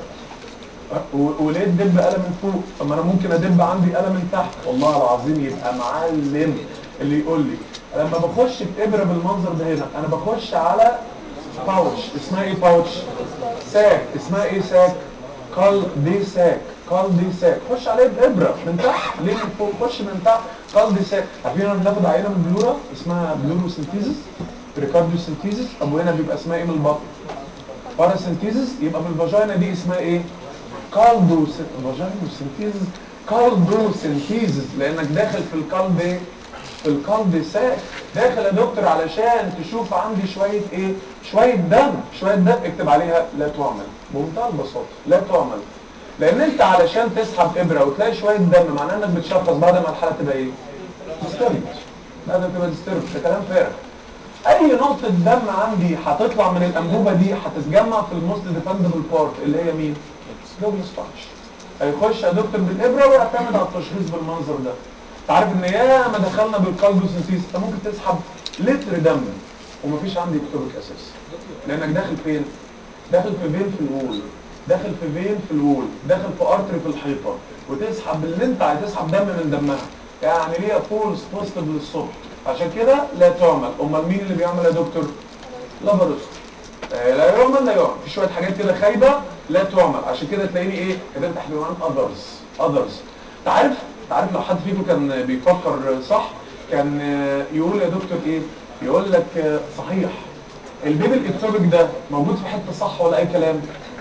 و- وليه تدب آلة من فوق طب ما انا ممكن ادب عندي آلة من تحت والله العظيم يبقى معلم اللي يقول لي لما بخش بإبرة بالمنظر ده هنا انا بخش على باوتش اسمها ايه باوتش ساك اسمها ايه ساك قال دي ساك قال دي ساك خش عليه بإبرة من تحت ليه من فوق خش من تحت قال دي ساك عارفين انا بناخد عينة من بلورا اسمها بلوروسنتيزس بريكارديو سنتيزس ابو هنا بيبقى اسمها ايه من البطن باراسنتيزس يبقى في الفاجينا دي اسمها ايه كالدو فاجينو سنتيزس كالدو سنتيزس لانك داخل في القلب ايه في القلب ساك داخل يا دكتور علشان تشوف عندي شويه ايه شويه دم شويه دم اكتب عليها لا تعمل بمنتهى البساطه لا تعمل لان انت علشان تسحب ابره وتلاقي شويه دم معناه انك بتشخص بعد ما الحاله تبقى ايه ديستربد بعد ما تبقى ديستربد ده كلام فارغ اي نقطة دم عندي هتطلع من الانبوبة دي هتتجمع في الموست ديفندبل بارت اللي هي مين؟ دوبل سبانش هيخش يا دكتور بالابرة ويعتمد على التشخيص بالمنظر ده انت عارف ان ياما دخلنا بالكالدوسنسيس انت ممكن تسحب لتر دم ومفيش عندي اكتوبك اساسي لانك داخل فين؟ داخل في فين في الوول داخل في فين في الوول داخل في ارتري في الحيطة وتسحب اللي انت عايز تسحب دم من دمها يعني ليها فولس بوزيتيف للصبح عشان كده لا تعمل امال مين اللي بيعمل يا دكتور لاباروسكوبي آه لا يعمل لا يعمل في شويه حاجات كده خايبه لا تعمل عشان كده تلاقيني ايه كتبت تحت عنوان اذرز اذرز انت عارف انت عارف لو حد فيكم كان بيفكر صح كان آه، يقول يا دكتور ايه يقول لك آه، صحيح البيبي الاكتوبيك ده موجود في حته صح ولا اي كلام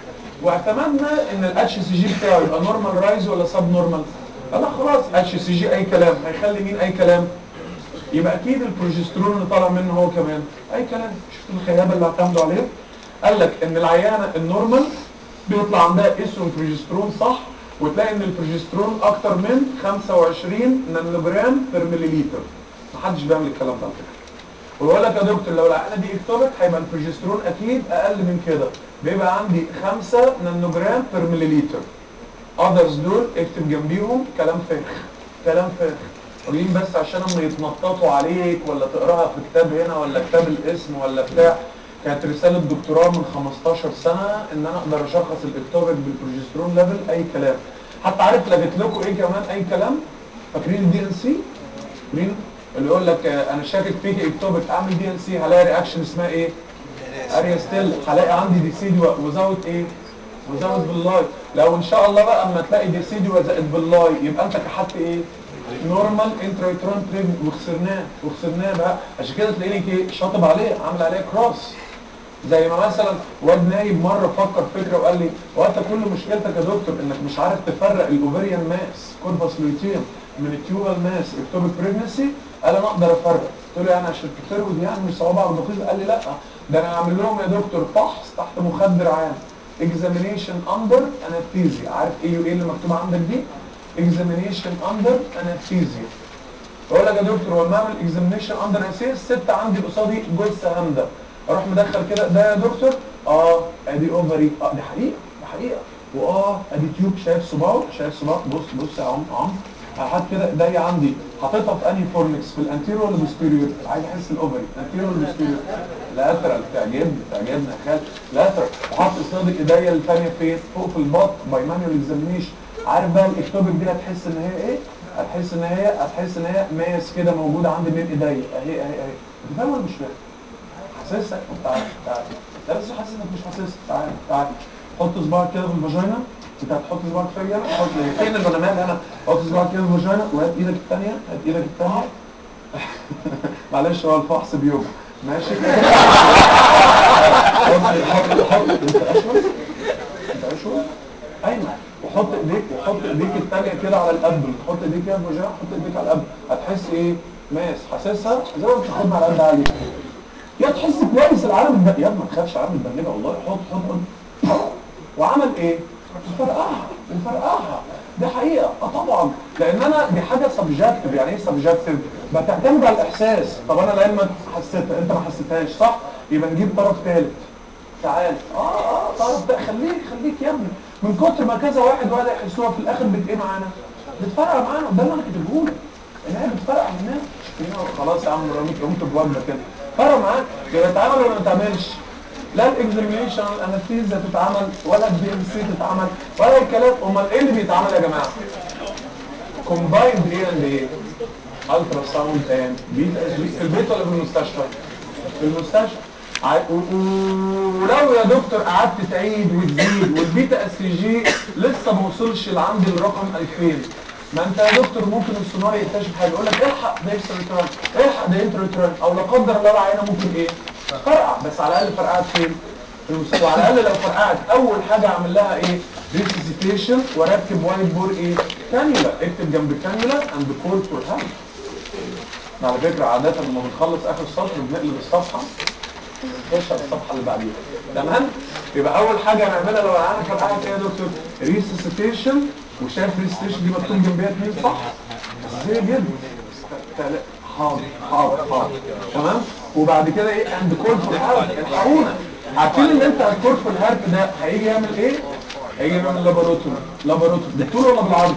واعتمدنا ان الاتش سي جي بتاعه يبقى نورمال رايز ولا سب نورمال لا خلاص اتش سي جي اي كلام هيخلي مين اي كلام يبقى اكيد البروجسترون اللي طالع منه هو كمان اي كلام شفت الخيابه اللي اعتمدوا عليه قال لك ان العيانه النورمال بيطلع عندها اسم بروجسترون صح وتلاقي ان البروجسترون اكتر من 25 نانوجرام بير مليليتر محدش بيعمل الكلام ده على فكره ويقول لك يا دكتور لو العينه دي اكتوبك هيبقى البروجسترون اكيد اقل من كده بيبقى عندي 5 نانوجرام بير مليليتر اذرز دول اكتب جنبيهم كلام فارغ كلام فارغ قولين بس عشان اما يتنططوا عليك ولا تقراها في كتاب هنا ولا كتاب الاسم ولا بتاع كانت رسالة دكتوراه من 15 سنة ان انا اقدر اشخص الاكتوبك بالبروجسترون ليفل اي كلام حتى عارف لقيت لكم ايه كمان اي كلام فاكرين الدي ان سي فاكرين اللي يقول لك آه، انا شاكك فيك اكتوبك اعمل دي ان سي هلاقي رياكشن اسمها ايه اريا ستيل هلاقي عندي ديسيدوا وزاوت ايه وزاوت باللاي لو ان شاء الله بقى اما تلاقي ديسيدوا زائد باللاي يبقى انت كحت ايه نورمال انتريترون تريم وخسرناه وخسرناه بقى عشان كده تلاقيني ايه شاطب عليه عامل عليه كروس زي ما مثلا واد نايم مره فكر فكره وقال لي هو انت كل مشكلتك يا دكتور انك مش عارف تفرق الاوفريان ماس كوربس لوتيوم من التيوبال ماس اكتوبيك بريجنسي قال انا اقدر افرق قلت له يعني عشان تفرق يعني مش صوابع على البطيخ قال لي لا ده انا هعمل لهم يا دكتور فحص تحت مخدر عام examination under anesthesia عارف ايه ايه اللي مكتوب عندك دي examination under anesthesia بقول لك يا دكتور هو بعمل اكزامينشن اندر اسيس ست عندي قصادي جثه هامده اروح مدخل كده ده يا دكتور اه ادي اوفري اه دي حقيقه دي حقيقه واه ادي تيوب شايف صباعه شايف صباعه بص بص يا عم عم هحط كده ايديا عندي حاططها في انهي فورنكس في الانتيريور ولا البوستيريور عايز احس الاوفري انتيريور ولا البوستيريور لاترال تعجبني تعجبني يا خالد لاترال وحط اسناد ايديا الثانيه فين فوق في البطن باي مانيوال اكزامينشن عارف بقى الاكتوبك دي هتحس ان هي ايه هتحس ان هي هتحس ان هي ماس كده موجوده عندي بين ايديا اهي اهي اهي انت فاهم ولا مش فاهم حاسسها طب تعالى تعالى لا بس حاسس انك مش حاسسها تعالى تعالى حط صباعك كده في الفاجينا انت هتحط صباعك فيا انا حط فين البنات هنا حط صباعك كده في الفاجينا وهات ايدك الثانيه هات ايدك الثانيه معلش هو الفحص بيوجع ماشي حط حط حط انت اشول انت اشول ايوه وحط ايديك وحط ايديك الثانيه كده على الابل حط ايديك كده في الفاجينا حط ايديك على الابل هتحس ايه ماس حاسسها زي ما بتاخدنا على قد عالي يا تحس كويس العالم الب... يا ما تخافش عالم البنجة والله حط حط حط وعمل ايه وفرقعها وفرقعها دي حقيقه اه طبعا لان انا دي حاجه سبجكتيف يعني ايه سبجكتيف بتعتمد على الاحساس طب انا لما حسيتها انت ما حسيتهاش صح يبقى نجيب طرف ثالث تعال اه اه طرف ده خليك خليك يا ابني من كتر ما كذا واحد ولا يحسوها في الاخر بت ايه معانا بتفرقع معانا ده اللي انا كاتبه لك ان هي بتفرقع مننا خلاص يا عم رميك قمت بوجبه كده فرق معاك يبقى تعمل ولا ما تعملش لا الاكزامينيشن الانستيزيا تتعمل ولا الدي ام سي تتعمل ولا الكلام امال ايه اللي بيتعمل يا جماعه كومبايند ايه اند ايه الترا ساوند اند بيت اس جي في البيت ولا في المستشفى في المستشفى ع- و- و- ولو يا دكتور قعدت تعيد وتزيد والبيتا اس جي لسه ما وصلش لعند الرقم 2000 ما انت يا دكتور ممكن السونار يكتشف حاجه يقول لك الحق ده اكس ريتيرن الحق ده انت ريتيرن او لا قدر الله العينه ممكن ايه فرقع بس على الاقل فرقعت فين في المستشفى وعلى الاقل لو فرقعت اول حاجه اعمل لها ايه ريسيسيتيشن واركب وايت بور ايه كانيولا اكتب جنب كانيولا اند كول فور هيلب على فكره عاده لما بنخلص اخر سطر بنقلب الصفحه نخش على الصفحه اللي بعديها تمام يبقى اول حاجه هنعملها لو انا فرقعت ايه يا دكتور ريسيسيتيشن وشايف ريسيسيتيشن دي مكتوب جنبيها اثنين صح زي جدا تل- حاضر حاضر حاضر تمام وبعد كده ايه اند كول فور هيلب الحقونا عارفين ان انت الكول فور هيلب ده هيجي يعمل ايه هيجي يعمل لاباروتومي لاباروتومي بالطول ولا بالعرض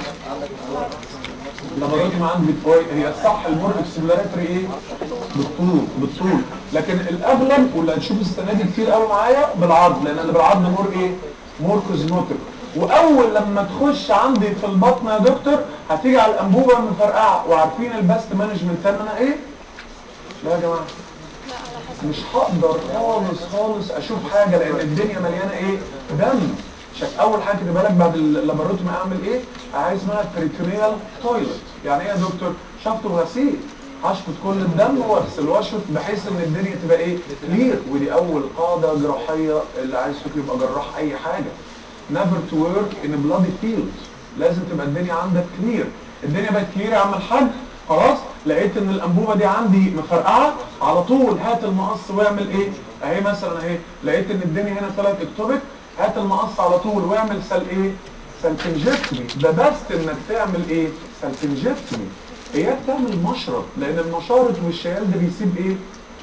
لاباروتومي عند بتقول هي الصح المور اكسبلوراتوري ايه بالطول بالطول لكن الاغلب واللي هنشوف السنه دي كتير قوي معايا بالعرض لان اللي بالعرض مور ايه مور كوزموتيك واول لما تخش عندي في البطن يا دكتور هتيجي على الانبوبه المفرقعه وعارفين الباست مانجمنت انا ايه لا يا جماعه مش هقدر خالص خالص اشوف حاجه لان الدنيا مليانه ايه دم شك اول حاجه خلي بالك بعد اللاباروتومي اعمل ايه عايز اسمها بريتونيال تويلت يعني ايه يا دكتور شفط وغسيل هشفط كل الدم واغسل واشفط بحيث ان الدنيا تبقى ايه كلير ودي اول قاعده جراحيه اللي عايز فكر يبقى جراح اي حاجه never to work in a bloody field لازم تبقى الدنيا عندك كلير الدنيا بقت كلير يا عم الحاج خلاص لقيت ان الانبوبه دي عندي مفرقعه على طول هات المقص واعمل ايه اهي مثلا اهي لقيت ان الدنيا هنا طلعت اكتوبك هات المقص على طول واعمل سل ايه سلفنجكتومي ده بس انك تعمل ايه سلفنجكتومي اياك تعمل مشرط لان المشارط والشيال ده بيسيب ايه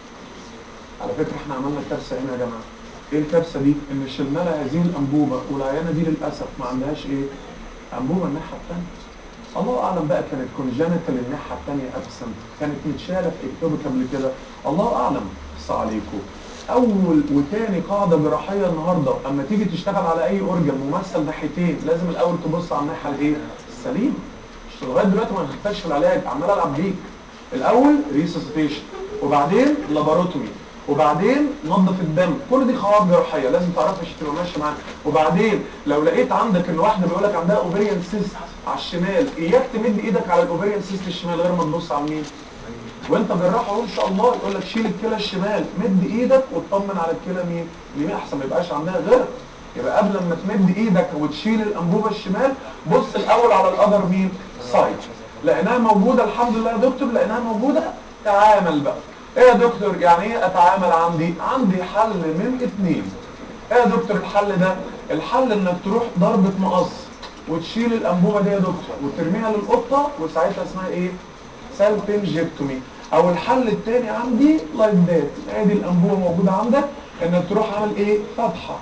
على فكره احنا عملنا كارثه هنا يا جماعه ايه الكارثه دي ان شلنا لها هذه الانبوبه والعيانه دي للاسف ما عندهاش ايه انبوبه الناحيه الثانيه الله اعلم بقى كانت كونجنتال الناحيه الثانيه ابسنت كانت متشاله في اكتوبك قبل كده الله اعلم بص عليكم اول وتاني قاعده جراحيه النهارده اما تيجي تشتغل على اي اورجن ممثل ناحيتين لازم الاول تبص على الناحيه الايه السليمه مش لغايه دلوقتي ما دخلتش في العلاج عمال العب بيك الاول ريسسيتيشن وبعدين لاباروتومي وبعدين نظف الدم كل دي قواعد جراحيه لازم تعرفها عشان تبقى ماشيه معاك وبعدين لو لقيت عندك ان واحده بيقول لك عندها اوفريان سيست على الشمال اياك تمد ايدك على الاوفريان سيست الشمال غير ما تبص على مين وانت جراح اهو ان شاء الله يقول لك شيل الكلى الشمال مد ايدك واطمن على الكلى مين اليمين احسن ما يبقاش عندها غير يبقى قبل ما تمد ايدك وتشيل الانبوبه الشمال بص الاول على الاذر مين سايد لقيناها موجوده الحمد لله يا دكتور لقيناها موجوده تعامل بقى ايه يا دكتور يعني ايه اتعامل عندي عندي حل من اتنين ايه يا دكتور الحل ده الحل انك تروح ضربة مقص وتشيل الانبوبة دي يا دكتور وترميها للقطة وساعتها اسمها ايه سالبنجكتومي او الحل التاني عندي لايك ذات ادي الانبوبة موجودة عندك انك تروح عامل ايه فتحة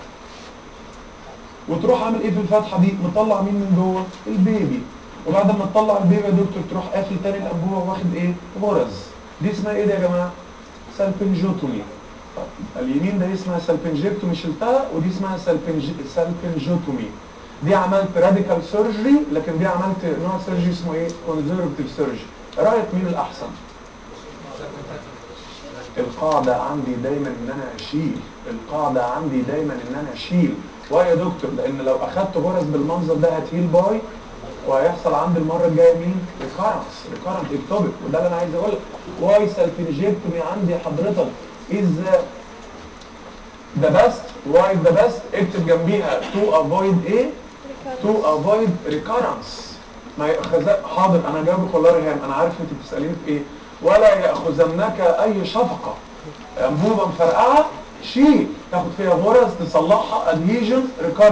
وتروح عامل ايه في الفتحة دي مطلع مين من جوه البيبي وبعد ما تطلع البيبي يا دكتور تروح قافل تاني الانبوبة واخد ايه غرز دي اسمها ايه ده يا جماعه سالبنجوتومي اليمين ده اسمها سالبنجكتومي شلتها ودي اسمها سالبنج سالبنجوتومي دي عملت راديكال سيرجري لكن دي عملت نوع سيرجري اسمه ايه كونزرفتيف سيرجري رايك مين الاحسن القاعدة عندي دايما ان انا اشيل القاعدة عندي دايما ان انا اشيل ويا دكتور لان لو اخدت غرز بالمنظر ده هتهيل باي وهيحصل عندي المره الجايه مين؟ ريكارنس ريكارنت اكتوبك وده اللي انا عايز اقول لك واي سالفنجكتومي عندي حضرتك از ذا بيست واي ذا بيست اكتب جنبيها تو افويد ايه؟ تو افويد ريكارنس ما يأخذ حاضر انا جاوبك والله ريهام انا عارف انت بتساليني في ايه ولا ياخذنك اي شفقه انبوبه مفرقعه شيل تاخد فيها غرز تصلحها ادهيجن ريكارنس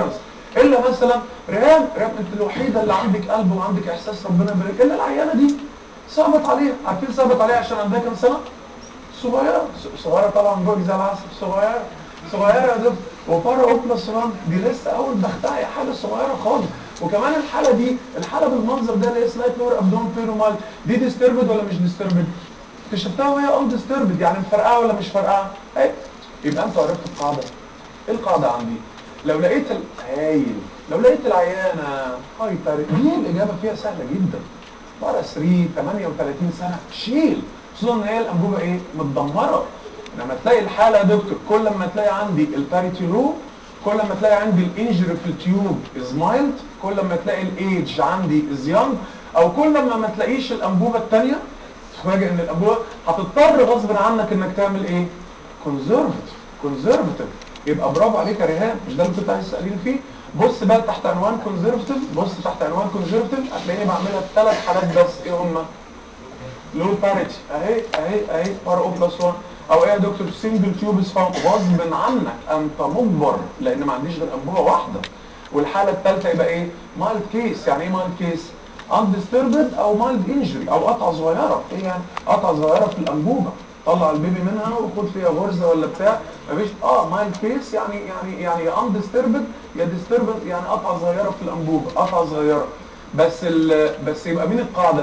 الا مثلا ريهام ريهام انت الوحيده اللي عندك قلب وعندك احساس ربنا يبارك الا العيانه دي صعبت عليها عارفين صعبت عليها عشان عندها كام سنه صغيره ص- صغيره طبعا جوج زي العسل صغيره صغيره يا دكتور وفاره اوبلاس وان دي لسه اول بختها هي حاجه صغيره خالص وكمان الحاله دي الحاله بالمنظر ده اللي هي سلايت لور ابدون بيرومال دي ديستربد ولا مش ديستربد؟ اكتشفتها وهي اون ديستربد يعني مفرقعه ولا مش فرقعه؟ اهي يبقى انت عرفت القاعده ايه القاعده عندي؟ لو لقيت الهايل لو لقيت العيانه هايبر دي الاجابه فيها سهله جدا بارا 3 38 سنه شيل خصوصا ان هي الانبوبه ايه متدمره لما تلاقي الحاله يا دكتور كل ما تلاقي عندي الباريتي لو كل ما تلاقي عندي الانجري في التيوب از مايلد كل ما تلاقي الايدج عندي از يونج او كل ما ما تلاقيش الانبوبه الثانيه تفاجئ ان الانبوبه هتضطر غصب عنك انك تعمل ايه كونزرفتيف كونزرفتيف يبقى برافو عليك يا ريهام مش ده اللي كنت عايز تساليني فيه بص بقى تحت عنوان كونزرفتيف بص تحت عنوان كونزرفتيف هتلاقيني بعملها في ثلاث حالات بس ايه هما لو باريتي اهي اهي اهي بار او بلس 1 او ايه يا دكتور سنجل تيوب فاوند غصب عنك انت مجبر لان ما عنديش غير انبوبه واحده والحاله الثالثه يبقى ايه مايلد كيس يعني ايه مايلد كيس اندستربد او مايلد انجري او قطعه صغيره ايه يعني قطعه صغيره في الانبوبه طلع البيبي منها وخد فيها غرزه ولا بتاع مفيش اه مايلد كيس يعني يعني يعني يا اندستربد يا ديستربد يعني قطعه صغيره في الانبوبه قطعه صغيره بس ال بس يبقى مين القاعده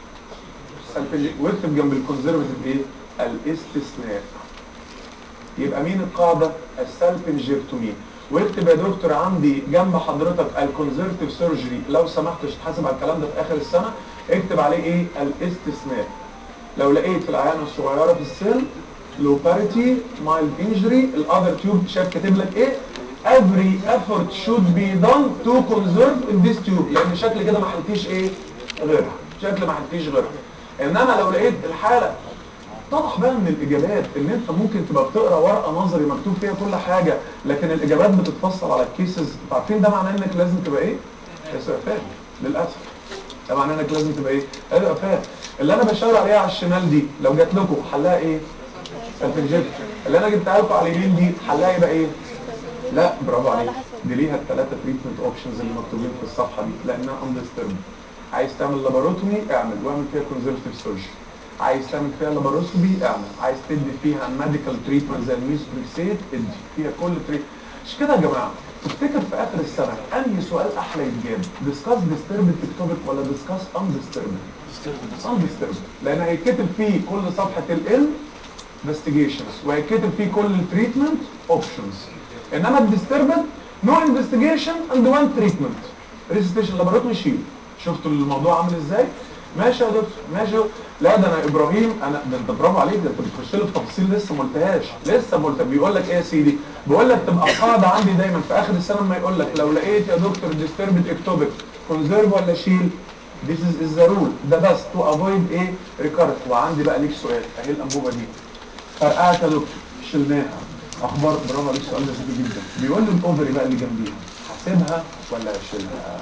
سلفنج- واكتب جنب الكونزرفتيف ايه الاستثناء يبقى مين القاعده السلفنجكتومي واكتب يا دكتور عندي جنب حضرتك الكونزرفتيف سيرجري لو سمحت مش تحاسب على الكلام ده في اخر السنه اكتب عليه ايه الاستثناء لو لقيت العيانه الصغيره في السن لو باريتي مايلد انجري الاذر تيوب شايف كاتب لك ايه every effort should be done to conserve in this tube لان شكل كده ما حلتيش ايه غيرها شكل ما حلتيش غيرها انما لو لقيت الحاله اتضح بقى من الاجابات ان انت ممكن تبقى بتقرا ورقه نظري مكتوب فيها كل حاجه لكن الاجابات بتتفصل على الكيسز انتوا عارفين ده معناه انك لازم تبقى ايه؟ لازم تبقى فاهم للاسف ده معناه انك لازم تبقى ايه؟ لازم تبقى فاهم اللي انا بشاور عليها على الشمال دي لو جات لكم حلها ايه؟ سلفنجيت اللي انا جبتها لكم على اليمين دي حلها يبقى ايه؟ لا برافو عليك دي ليها الثلاثه تريتمنت اوبشنز اللي مكتوبين في الصفحه دي لانها اندسترب عايز تعمل لاباروتومي اعمل واعمل فيها كونزرفتيف سيرجري عايز تعمل فيها لاباروسكوبي اعمل عايز تدي فيها ميديكال تريتمنت زي الميزوتريكسيت ادي فيها كل تريت مش كده يا جماعه تفتكر في اخر السنه انهي سؤال احلى يتجاب ديسكاس ديستربد اكتوبك ولا ديسكاس اندستربد اندستربد لان هيتكتب فيه كل صفحه ال انفستيجيشنز وهيتكتب فيه كل التريتمنت اوبشنز انما الديستربد نو انفستيجيشن اند وان تريتمنت ريسيتيشن لاباروتومي شيل شفتوا الموضوع عامل ازاي ماشي يا دكتور ماشي لا ده انا ابراهيم انا ده انت برافو عليك ده انت بتخش لي في تفاصيل لسه ما قلتهاش لسه ما قلت بيقول لك ايه يا سيدي بيقول لك تبقى قاعده عندي دايما في اخر السنه لما يقول لك لو لقيت يا دكتور ديستربد اكتوبك كونزيرف ولا شيل This is, is the rule ده بس to avoid ايه recurrent وعندي بقى ليك سؤال اهي الانبوبه دي فرقعت يا دكتور شلناها اخبار برافو عليك السؤال ده ذكي جدا بيقول لي الاوفري بقى اللي جنبيها هسيبها ولا اشيلها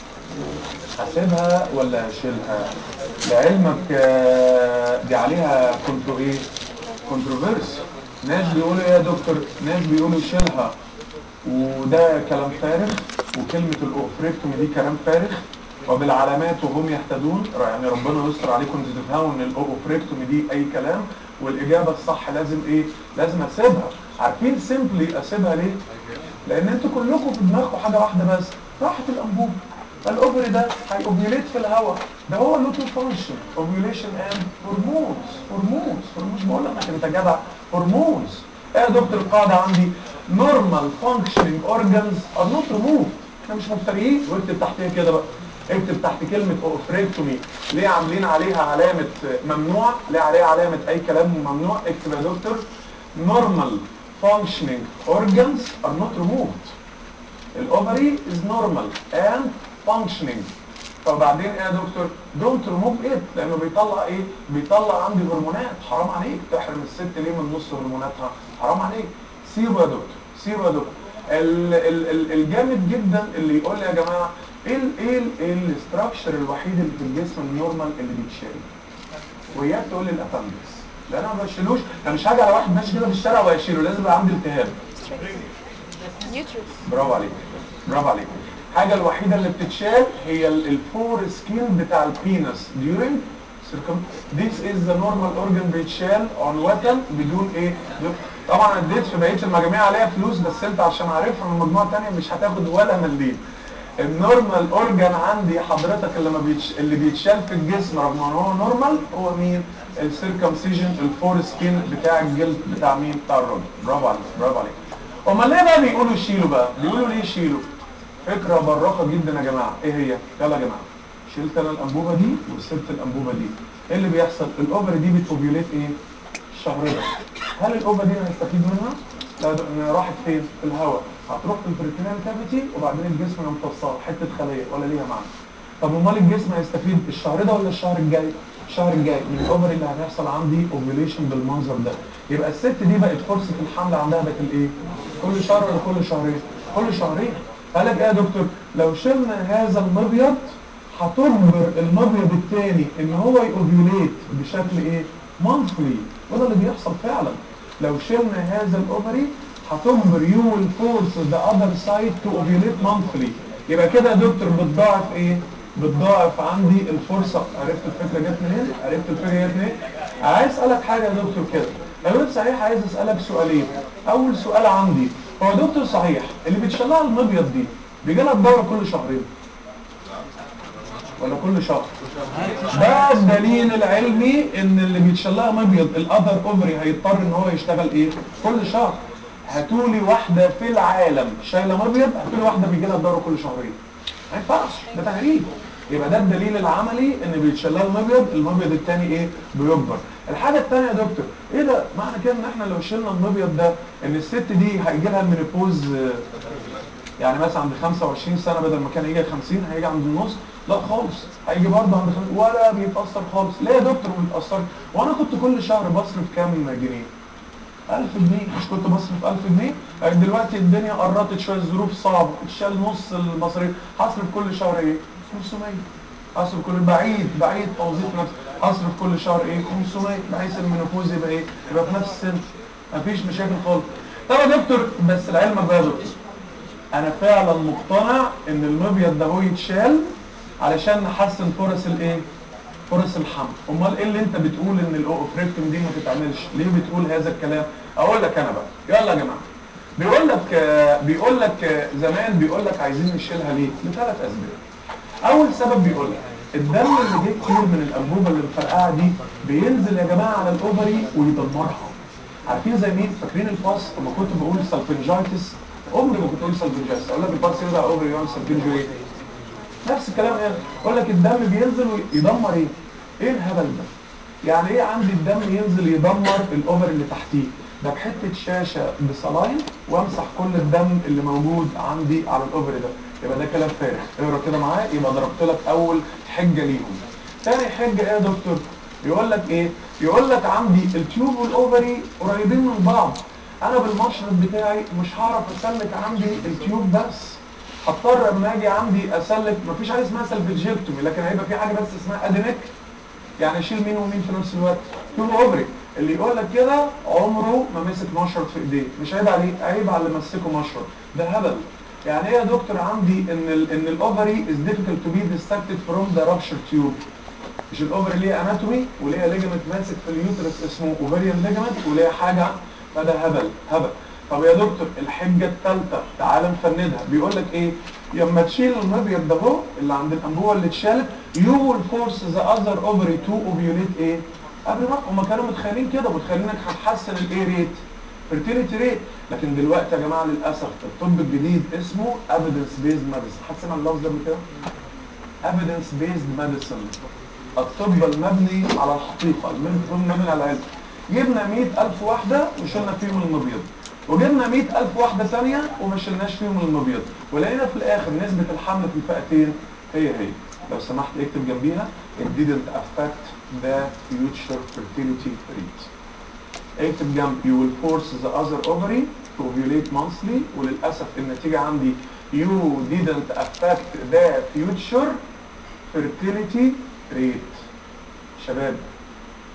هسيبها ولا اشيلها لعلمك آه، دي عليها كنترو ايه كونتروفيرس ناس بيقولوا ايه يا دكتور ناس بيقولوا شيلها وده كلام فارغ وكلمة الاوفريكتومي دي كلام فارغ وبالعلامات وهم يهتدون يعني ربنا يستر عليكم انتوا تفهموا ان الاوفريكتومي دي اي كلام والاجابه الصح لازم ايه لازم اسيبها عارفين سيمبلي اسيبها ليه لان انتوا كلكم في دماغكم حاجه واحده بس راحه الانبوب الاوفري ده هيوبيوليت في الهواء ده هو اللوتو فانكشن اوفيوليشن اند هرمونز هرمونز هرمونز بقول لك انت جدع هرمونز ايه يا دكتور القاعده عندي نورمال فانكشنينج اورجانز ار نوت ريموف احنا مش مفتريين واكتب تحتها كده بقى اكتب تحت كلمة اوفريكتومي ليه عاملين عليها علامة ممنوع ليه عليها علامة اي كلام ممنوع اكتب يا دكتور normal functioning organs are not removed الاوفري is normal and functioning فبعدين ايه يا دكتور دونت ريموف ات لانه بيطلع ايه بيطلع عندي هرمونات حرام عليك تحرم الست ليه من نص هرموناتها حرام عليك سيبوا يا دكتور سيبوا يا دكتور ال- ال- ال- الجامد جدا اللي يقول لي يا جماعه ايه ال ايه ال- ايه الاستراكشر الوحيد اللي في الجسم النورمال اللي بيتشال وياك تقول لي الابندكس لان انا ما بشيلوش انا مش هاجي على واحد ماشي كده في الشارع واشيله لازم يبقى عندي التهاب يوترس برافو عليك برافو عليك الحاجة الوحيدة اللي بتتشال هي ال- الفور سكين بتاع البينس during circum this is the normal organ بيتشال عنوة بدون ايه طبعا اديت في بقية المجاميع عليها فلوس بس انت عشان عارفها من مجموعة تانية مش هتاخد ولا مليم النورمال اورجان عندي حضرتك اللي ما بيتش... اللي بيتشال في الجسم رغم ان هو نورمال هو مين السيركمسيجن الفور سكين بتاع الجلد بتاع مين بتاع الراجل برافو عليك برافو عليك امال ليه بقى بيقولوا يشيلوا بقى بيقولوا ليه يشيلوا فكره براقه جدا يا جماعه ايه هي يلا يا جماعه شلت انا الانبوبه دي وسبت الانبوبه دي ايه اللي بيحصل الاوفر دي بتوبيوليت ايه الشهر ده هل الاوفر دي انا هستفيد منها لا ده إنها راحت فين في الهواء هتروح في البريتونيال كافيتي وبعدين الجسم يمتصها حته خليه ولا ليها معنى طب امال الجسم هيستفيد الشهر ده ولا الشهر الجاي الشهر الجاي من الاوفر اللي هيحصل عندي اوفيوليشن بالمنظر ده يبقى الست دي بقت فرصه الحمل عندها بقت الايه كل شهر ولا كل شهرين كل شهرين قال لك ايه يا دكتور لو شلنا هذا المبيض هتجبر المبيض الثاني ان هو يوفيوليت بشكل ايه مانثلي وده اللي بيحصل فعلا لو شلنا هذا الاوفري هتجبر يو ويل فورس ذا اذر سايد تو اوفيوليت مانثلي يبقى كده يا دكتور بتضاعف ايه بتضاعف عندي الفرصه عرفت الفكره جت منين عرفت الفكره جت منين عايز اسالك حاجه يا دكتور كده لو انت صحيح عايز اسالك سؤالين اول سؤال عندي هو يا دكتور صحيح اللي بتشلها المبيض دي بيجي لها الدوره كل شهرين ولا كل شهر ده الدليل العلمي ان اللي بيتشلها مبيض الاذر اوفري هيضطر ان هو يشتغل ايه كل شهر هاتولي واحده في العالم شايله مبيض هاتولي واحده بيجي لها الدوره كل شهرين ما ينفعش ده تهريج يبقى ده الدليل العملي ان بيتشلها المبيض المبيض الثاني ايه بيكبر الحاجه الثانيه يا دكتور ايه ده معنى كده ان احنا لو شلنا المبيض ده ان الست دي هيجي لها المينيبوز آه، يعني مثلا عند 25 سنه بدل ما كان يجي 50 هيجي عند النص لا خالص هيجي برضه عند 50 ولا بيتاثر خالص ليه يا دكتور ما بيتاثرش وانا كنت كل شهر بصرف كام جنيه 1000 جنيه مش كنت بصرف 1000 جنيه يعني دلوقتي الدنيا قرطت شويه الظروف صعبه اتشال نص المصاريف هصرف كل شهر ايه 500 هصرف كل بعيد بعيد توظيف نفسي هصرف كل شهر ايه 500 بحيث المينوبوز يبقى ايه يبقى في نفس السن مفيش مشاكل خالص طب يا دكتور بس لعلمك بقى يا دكتور انا فعلا مقتنع ان المبيض ده هو يتشال علشان نحسن فرص الايه فرص الحمل امال ايه اللي انت بتقول ان الاوفريكتوم دي ما تتعملش ليه بتقول هذا الكلام اقول لك انا بقى يلا يا جماعه بيقول لك آه، بيقول لك آه، زمان بيقول لك عايزين نشيلها ليه لثلاث اسباب اول سبب بيقول لك الدم اللي جه كتير من الانبوبه اللي مفرقعه دي بينزل يا جماعه على الاوفري ويدمرها عارفين زي مين فاكرين الفاس لما كنت بقول سالفنجايتس عمري ما كنت اقول سالفنجايتس اقول لك الفاس يرجع اوفري يعمل سالفنجو ايه نفس الكلام هنا يقول لك الدم بينزل ويدمر ايه ايه الهبل ده يعني ايه عندي الدم ينزل يدمر الاوفر اللي تحتيه ده بحته شاشه بصلاين وامسح كل الدم اللي موجود عندي على الاوفر ده يبقى ده كلام فارغ اقرا كده معايا يبقى ضربت لك اول حجه ليهم تاني حجه ايه يا دكتور يقول لك ايه يقول لك عندي التيوب والاوفري قريبين من بعض انا بالمشرط بتاعي مش هعرف اسلك عندي التيوب بس هضطر اما اجي عندي اسلك مفيش حاجه اسمها سلفجيكتومي لكن هيبقى في حاجه بس اسمها ادينك يعني اشيل مين ومين في نفس الوقت تيوب اوفري اللي يقول لك كده عمره ما مسك مشرط في ايديه مش عيب عليه عيب على اللي مسكه مشرط ده هبل يعني ايه يا دكتور عندي ان ال ان الاوفري از difficult to be dissected from the rupture tube مش الاوفري ليها اناتومي وليها ليجمنت ماسك في اليوترس اسمه اوفريان ليجمنت وليها حاجه فده هبل هبل طب يا دكتور الحجه الثالثه تعال نفندها بيقول لك ايه لما تشيل المبيض ده اهو اللي عند الانبوبه اللي اتشالت يو ويل فورس ذا اذر اوفري تو اوفيوليت ايه قبل ما هم كانوا متخيلين كده متخيلين انك هتحسن الايه ريت fertility ريت لكن دلوقتي يا جماعه للاسف الطب الجديد اسمه evidence based medicine حد سمع اللفظ ده قبل كده؟ evidence based medicine الطب المبني على الحقيقة الطب المبني على العلم جبنا 100000 واحدة وشلنا فيهم المبيض وجبنا 100000 واحدة ثانية وما شلناش فيهم المبيض ولقينا في الآخر نسبة الحمل في الفئتين هي هي لو سمحت اكتب جنبيها it didn't affect the future fertility rate اكتب جنب you will force the other ovary to ovulate monthly وللأسف النتيجة عندي you didn't affect the future fertility rate شباب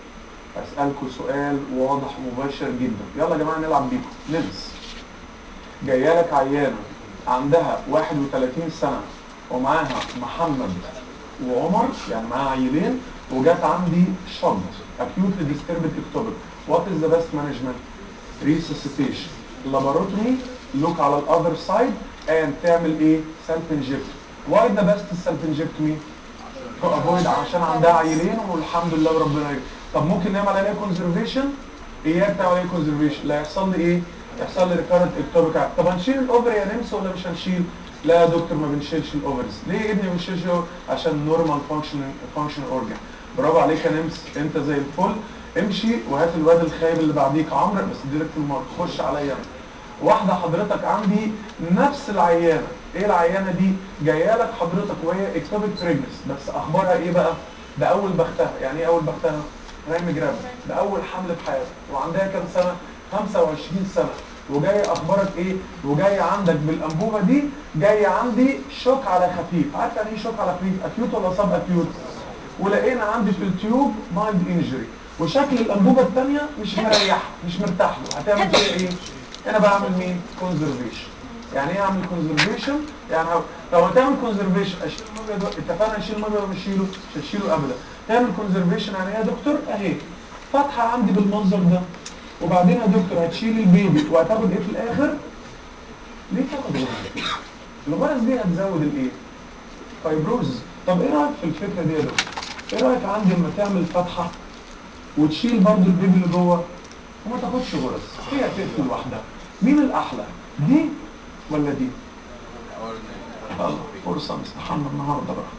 أسألكم سؤال واضح مباشر جدا يلا يا جماعة نلعب بيكم نلبس جايه لك عيانه عندها 31 سنه ومعاها محمد وعمر يعني معاها عيلين وجات عندي شنط acutely disturbed ectopic what is the best management resuscitation laboratory look على الاذر سايد and تعمل ايه self inject why the best self injectomy to avoid عشان عندها عيلين والحمد لله وربنا يرضى طب ممكن نعمل عليها conservation اياك تعمل عليها conservation لا يحصل لي ايه يحصل لي recurrent ectopic طب هنشيل الاوفر يا نمس ولا مش هنشيل لا يا دكتور ما بنشيلش الاوفرز ليه يا ابني ما بنشيلش الأوفرز؟ عشان نورمال فانكشن فانكشن اورجان برافو عليك يا نمس انت زي الفل امشي وهات الواد الخايب اللي بعديك عمرو بس ديركت المارك خش عليا أنا. واحده حضرتك عندي نفس العيانه ايه العيانه دي جايه لك حضرتك وهي اكتوبيك بريجنس بس اخبارها ايه بقى ده اول بختها يعني ايه اول بختها رايم جراب ده اول حمل في حياتها وعندها كام سنه 25 سنه وجاي اخبارك ايه وجاي عندك بالانبوبه دي جاي عندي شوك على خفيف عارف يعني ايه شوك على خفيف اكيوت ولا سب اكيوت ولقينا عندي في التيوب مايلد انجري وشكل الانبوبه الثانيه مش مريحه مش مرتاح له هتعمل فيها ايه انا بعمل مين كونزرفيشن يعني ايه اعمل كونزرفيشن يعني هو- لو هتعمل كونزرفيشن اشيل المبيض ولا- اتفقنا نشيل المبيض ولا مش نشيله مش هشيله ابدا تعمل كونزرفيشن يعني ايه يا دكتور اهي فتحه عندي بالمنظر ده وبعدين يا دكتور هتشيل البيبي وهتاخد ايه في الاخر ليه تاخد غرز الغرز دي هتزود الايه فايبروز طب ايه رايك في الفكره دي يا دكتور ايه رايك عندي لما تعمل فتحه وتشيل برضو البيبي اللي جوه وما تاخدش غرز هي هتقفل لوحدها مين الاحلى دي ولا دي آه، فرصه نستحمى النهارده بقى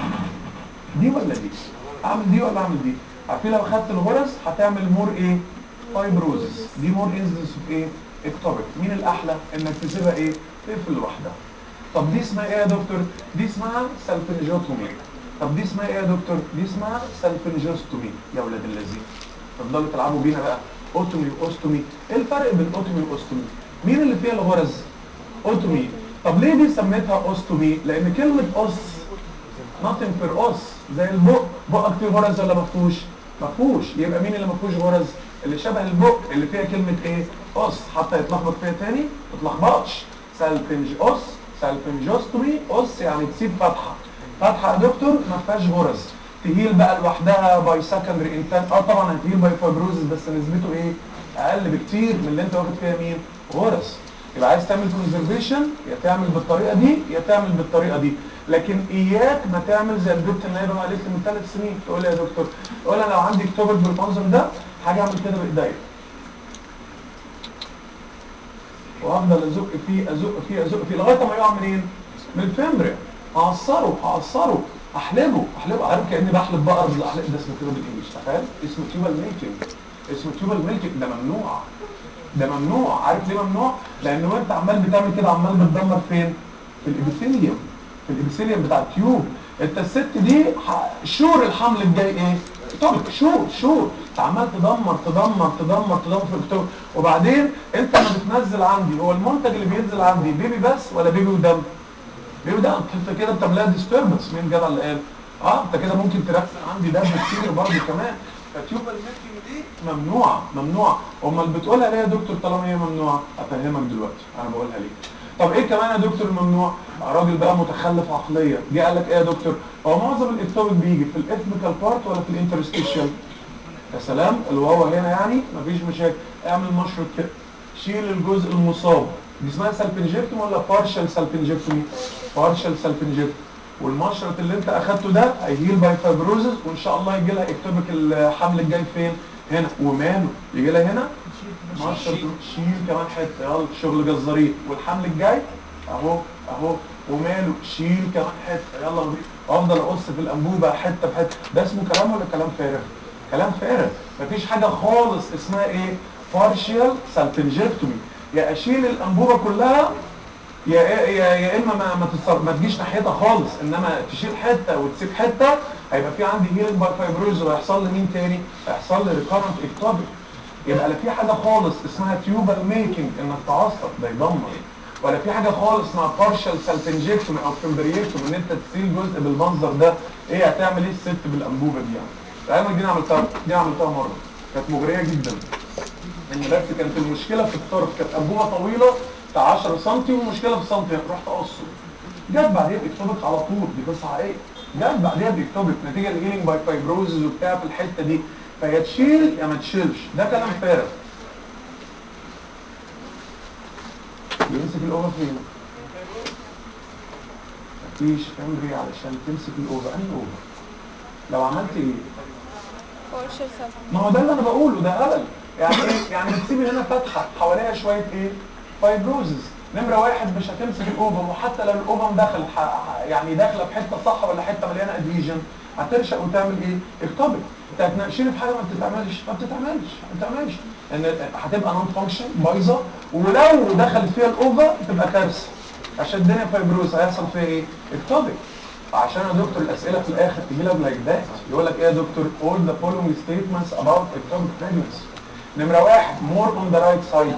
دي ولا دي اعمل دي ولا اعمل دي عارفين لو خدت الغرز هتعمل مور ايه فايبروزس دي مور انزنس اوف ايه اكتوبيك مين الاحلى انك تسيبها ايه تقفل لوحدها طب دي اسمها ايه يا دكتور دي اسمها سلفنجوتومي طب دي اسمها ايه يا دكتور دي اسمها سلفنجوستومي يا ولاد اللذين تفضلوا تلعبوا بينا بقى اوتومي واوستومي ايه الفرق بين اوتومي واوستومي مين اللي فيها الغرز اوتومي طب ليه دي سميتها اوستومي لان كلمه اوس nothing for us زي البق بقك فيه غرز ولا ما فيهوش ما فيهوش يبقى مين اللي ما فيهوش غرز اللي شبه البق اللي فيها كلمه ايه اوس حتى يتلخبط فيها تاني ما تتلخبطش سالفنج اوس سالفنجوستومي اوس يعني تسيب فتحه فتحه يا دكتور ما فيهاش غرز تهيل بقى لوحدها باي سكندري انتان اه طبعا هتهيل باي فايبروزس بس نسبته ايه اقل بكتير من اللي انت واخد فيها مين غرز يبقى عايز تعمل كونزرفيشن يا تعمل بالطريقه دي يا تعمل بالطريقه دي لكن اياك ما تعمل زي البنت النايبه ما قالت لي من ثلاث سنين تقول لي يا دكتور تقول انا لو عندي اكتوبر بالمنظر ده حاجه اعمل كده بايديا وافضل ازق فيه ازق فيه ازق فيه لغايه ما يقع منين؟ من الفمبريا اعصره اعصره احلبه احلبه عارف كاني بحلب بقر بالأحلام ده اسمه كده بالانجلش تخيل اسمه تيوبال ميلكينج اسمه تيوبال ميلكينج ده ممنوع ده ممنوع عارف ليه ممنوع؟ لان وانت عمال بتعمل كده عمال بتدمر فين؟ في الابيثيليوم في الابيثيليوم بتاع التيوب انت الست دي ح- شهور الحمل الجاي ايه؟ طب شهور شهور انت عمال تدمر تدمر تدمر تدمر في الكتاب وبعدين انت ما بتنزل عندي هو المنتج اللي بينزل عندي بيبي بس ولا بيبي ودم؟ بيبي دم انت كده بتعملها ديستربنس مين جدع اللي قال؟ اه انت كده ممكن تركز عندي دم كتير برضه كمان فتيوبال ميلكينج دي ممنوعه ممنوعه امال بتقولها ليه يا دكتور طالما هي ممنوعه؟ افهمك دلوقتي انا بقولها ليه طب ايه كمان يا دكتور ممنوع راجل بقى متخلف عقليا جه قال لك ايه يا دكتور هو معظم الاكتوبك بيجي في الاثميكال بارت ولا في الانترستيشال يا سلام الواو هنا يعني مفيش مشاكل اعمل مشرط كده شيل الجزء المصاب دي اسمها سالفنجكتوم ولا بارشال سالفنجكتومي بارشال سالفنجكتوم والمشرط اللي انت اخدته ده هيهيل باي فايبروزس وان شاء الله يجي لها اكتوبك الحمل الجاي فين هنا وماله يجي لها هنا مشرط شيل كمان حته يلا شغل جزارين والحمل الجاي اهو اهو وماله شيل كمان حته يلا نضيف افضل اقص في الانبوبه حته بحته ده اسمه كلام ولا كلام فارغ كلام فارغ مفيش حاجه خالص اسمها ايه بارشال سالفنجكتومي يا اشيل الانبوبه كلها يا يا يا اما ما ما, تصر... ما تجيش ناحيتها خالص انما تشيل حته وتسيب حته هيبقى في عندي هيلينج باي فايبروز وهيحصل لي مين تاني؟ هيحصل لي ريكارنت اكتوبيك يبقى لا في حاجه خالص اسمها تيوبال ميكنج انك تعصب ده يدمر ولا في حاجه خالص اسمها بارشال سالفنجكتومي او فمبريكتومي ان انت تسيل جزء بالمنظر ده ايه هتعمل ايه الست بالانبوبه دي يعني؟ العلم دي أنا عملتها دي عملتها مره كانت مغريه جدا ان بس كانت المشكله في الطرف كانت انبوبه طويله بتاع 10 سم والمشكله في سم رحت اقصه جت بعديها باكتوبك على طول دي قصه حقيقيه جت بعديها باكتوبك نتيجه لهيلينج باي فايبروزز وبتاع في الحته دي فيا تشيل يا ما تشيلش ده كلام فارغ بيمسك الاوفر فين؟ مفيش امري علشان تمسك الاوفر انهي اوفر؟ لو عملت ايه؟ بورشل سب ما هو ده اللي انا بقوله ده هبل يعني ايه يعني بتسيبي هنا فتحه حواليها شويه ايه فايبروزز نمره واحد مش هتمسك الاوفم وحتى لو الاوفم دخل ح- ح- يعني داخله في حته صح ولا حته مليانه ادهيجن هترشق وتعمل ايه اكتبك انت هتناقشيني في حاجه ما بتتعملش ما بتتعملش ما بتتعملش ان هتبقى نون فانكشن بايظه ولو دخلت فيها الاوفا تبقى كارثه عشان الدنيا فايبروز هيحصل فيها ايه اكتبك عشان يا دكتور الاسئله في الاخر تجي لك لايك ذات يقول لك ايه يا دكتور all the following statements about ectopic pregnancy نمره واحد more on the right side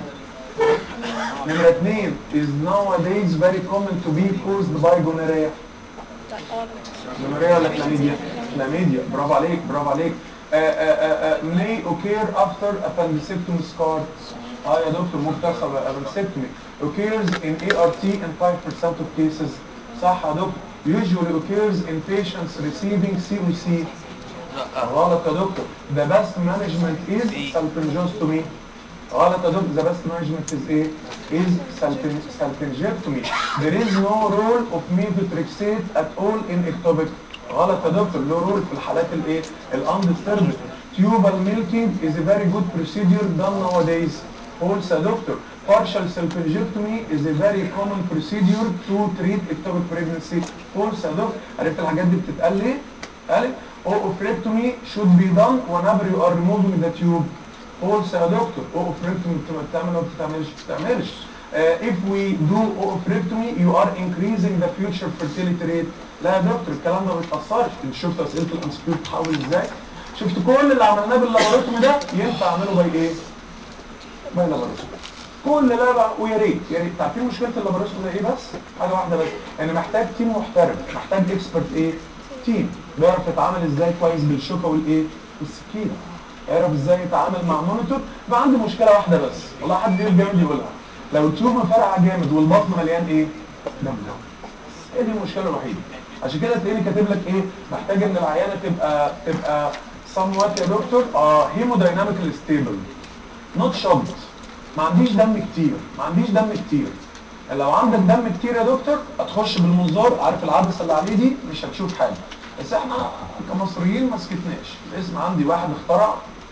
نمره اثنين is nowadays very common to be caused by gonorrhea gonorrhea ولا كلاميديا كلاميديا برافو عليك برافو عليك آه، آه، آه، آه، may occur after appendectomy scar اه يا دكتور ممكن تحصل appendectomy occurs in ART in 5% of cases صح يا دكتور usually occurs in patients receiving COC غلط يا دكتور the best management is salpingostomy غلط يا دكتور the best management is ايه is salpin salpingectomy there is no role of methotrexate at all in ectopic غلط يا دكتور له رول في الحالات الايه الاندستربد tubal milking is a very good procedure done nowadays false يا دكتور partial salpingectomy is a very common procedure to treat ectopic pregnancy false يا دكتور عرفت الحاجات دي بتتقال ليه قالت oophorectomy should be done whenever you are removing the tube false يا دكتور oophorectomy بتبقى بتعمل ولا بتعملش بتعملش uh, if we do oophorectomy you are increasing the future fertility rate لا يا دكتور الكلام ده ما بيتاثرش انت شفت اسئله الانسكيور بتحول ازاي شفت كل اللي عملناه باللابوراتوري ده ينفع اعمله باي ايه باي لابوراتوري كل ده بقى ويا ريت يا ريت عارفين مشكله اللابوراتوري ده ايه بس حاجه واحده بس يعني محتاج تيم محترف محتاج اكسبرت ايه تيم بيعرف يتعامل ازاي كويس بالشوكه والايه والسكينه يعرف ازاي يتعامل مع مونيتور يبقى عنده مشكله واحده بس والله حد يقول جامد يقولها لو التيوب مفرقع جامد والبطن مليان ايه دم هي دي المشكله الوحيده عشان كده تلاقيني كاتب لك ايه محتاج ان العيانه تبقى تبقى somewhat يا دكتور اه هيمودايناميكال ستيبل نوت شوت ما عنديش دم كتير ما عنديش دم كتير لو عندك دم كتير يا دكتور هتخش بالمنظار عارف العدسه اللي عليه دي مش هتشوف حاجه بس احنا كمصريين ما سكتناش الاسم عندي واحد اخترع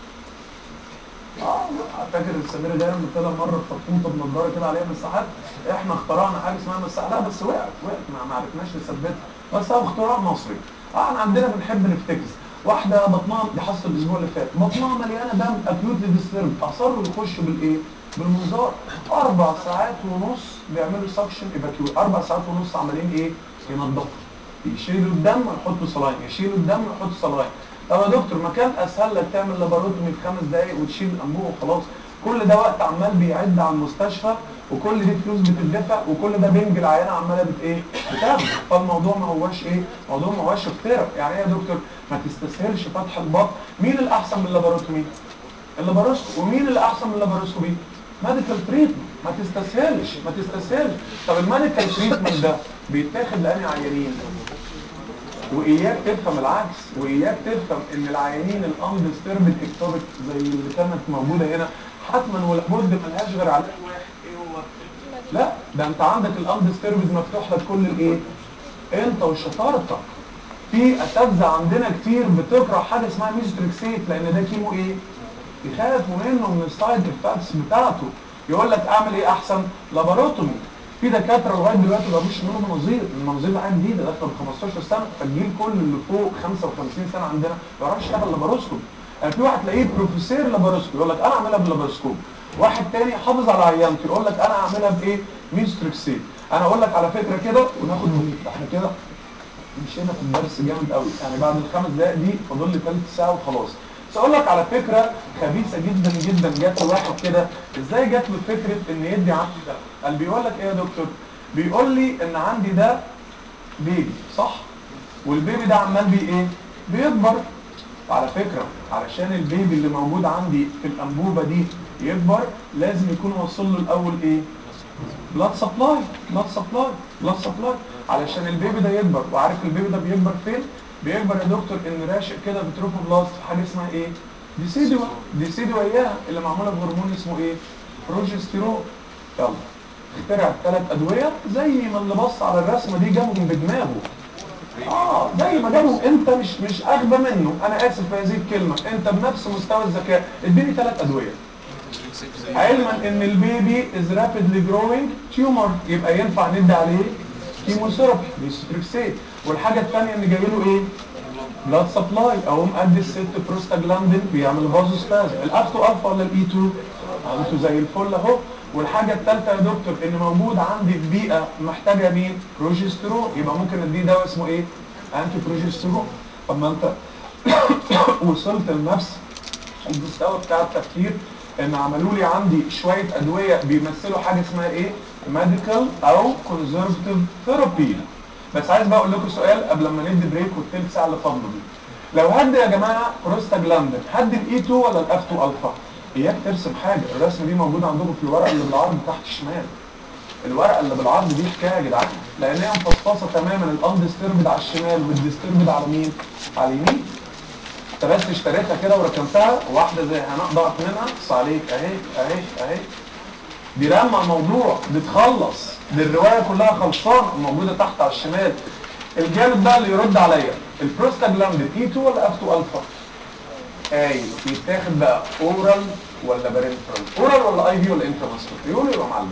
اه فاكر سمير غانم طلع مره بخطوطه بنضاره كده عليها مساحات احنا اخترعنا حاجه اسمها مساحه لا بس وقعت وقعت ما ما عرفناش نثبتها بس هو اختراع مصري اه احنا عندنا بنحب نفتكس واحده بطنها دي حصل الاسبوع اللي فات بطنها مليانه دم اكيوتلي ديسترب اصروا يخشوا بالايه؟ بالمنظار اربع ساعات ونص بيعملوا سكشن ايفاكيو اربع ساعات ونص عمالين ايه؟ ينضفوا يشيلوا الدم ويحطوا صلاين يشيلوا الدم ويحطوا صلاين طب يا دكتور ما كان اسهل لك تعمل لاباروتومي في خمس دقايق وتشيل الانبوبه وخلاص كل ده وقت عمال بيعد على المستشفى وكل دي فلوس بتدفع وكل ده بنج العيانه عماله بت ايه بتاخد فالموضوع ما هواش ايه موضوع ما هواش اختراع يعني ايه يا دكتور ما تستسهلش فتح البطن مين الاحسن من اللاباروتومي اللاباروسكوبي ومين الاحسن من اللاباروسكوبي ميديكال تريتمنت ما تستسهلش ما تستسهلش طب الميديكال تريتمنت ده بيتاخد لاني عيانين واياك تفهم العكس واياك تفهم ان العيانين الاندستربد اكتوبيك زي اللي كانت موجوده هنا حتما ولابد ملهاش غير علاج واحد ايه هو؟ لا ده انت عندك الاندستربد مفتوح لك كل الايه؟ انت وشطارتك في اساتذه عندنا كتير بتكره حاجه اسمها ميزوتريكسيت لان ده كيمو ايه؟ يخافوا منه من السايد افكتس بتاعته يقول لك اعمل ايه احسن؟ لاباروتومي في دكاتره لغايه دلوقتي ما بيعملوش منهم مناظير المناظير دي حاجه جديده داخله ب 15 سنه فالجيل كله اللي فوق 55 سنه عندنا ما بيعرفش يشتغل لاباروسكوب يعني في واحد تلاقيه بروفيسور لاباروسكوب يقول لك انا اعملها باللاباروسكوب واحد تاني حافظ على عيانته يقول لك انا اعملها بايه؟ ميستريكسيت انا اقول لك على فكره كده وناخد بريك احنا كده مشينا في الدرس جامد قوي يعني بعد الخمس دقائق دي فاضل لي ثلث ساعه وخلاص بس اقول لك على فكره خبيثه جدا جدا جت لواحد كده ازاي جت له فكره ان يدي عندي ده قال بيقول لك ايه يا دكتور بيقول لي ان عندي ده بيبي صح والبيبي ده عمال بي ايه بيكبر وعلى فكره علشان البيبي اللي موجود عندي في الانبوبه دي يكبر لازم يكون واصل له الاول ايه بلاد سبلاي بلاد سبلاي بلاد سبلاي علشان البيبي ده يكبر وعارف البيبي ده بيكبر فين بيكبر يا دكتور ان راشق كده بتروفوبلاست في حاجه اسمها ايه ديسيدوا ديسيدوا اياها اللي معموله بهرمون اسمه ايه بروجستيرون يلا اخترع ثلاث ادويه زي ما اللي بص على الرسمه دي جابهم بدماغه اه زي ما جابهم انت مش مش اغبى منه انا اسف في هذه الكلمه انت بنفس مستوى الذكاء اديني ثلاث ادويه علما ان البيبي از رابيدلي جروينج تيومر يبقى ينفع ندي عليه كيموثيرابي ديستريكسيت والحاجه الثانيه ان جاي له ايه بلاد سبلاي اقوم ادي الست بروستاجلاندين بيعمل فازو سبازم الافتو الفا ولا الاي 2 انتوا زي الفل اهو والحاجه الثالثه يا دكتور ان موجود عندي في بيئه محتاجه مين بروجسترون يبقى ممكن اديه دواء اسمه ايه انتي بروجسترون طب ما انت وصلت لنفس المستوى بتاع التفكير ان عملوا لي عندي شويه ادويه بيمثلوا حاجه اسمها ايه ميديكال او كونزرفتيف ثيرابي بس عايز بقى اقول لكم سؤال قبل ما ندي بريك والتلت ساعه اللي فاضله دي لو هدي يا جماعه بروستاجلاندين هدي الاي 2 ولا الاف 2 الفا اياك ترسم حاجه الرسمه دي موجوده عندكم في الورقه اللي بالعرض تحت الشمال الورقه اللي بالعرض دي حكايه يا جدعان لان هي مفصصه تماما الاندستربد على الشمال والديستربد على مين على اليمين انت بس اشتريتها كده وركنتها واحده زي هناء ضاعت منها بص عليك اهي اهي اهي دي لما الموضوع بتخلص دي الروايه كلها خلصانه موجوده تحت على الشمال الجانب بقى اللي يرد عليا البروستاجلاندين اي 2 ولا اف 2 الفا اي يتاخد بقى اورال ولا بارنترال اورال ولا اي في ولا انترماسكول يقولوا يبقى معلم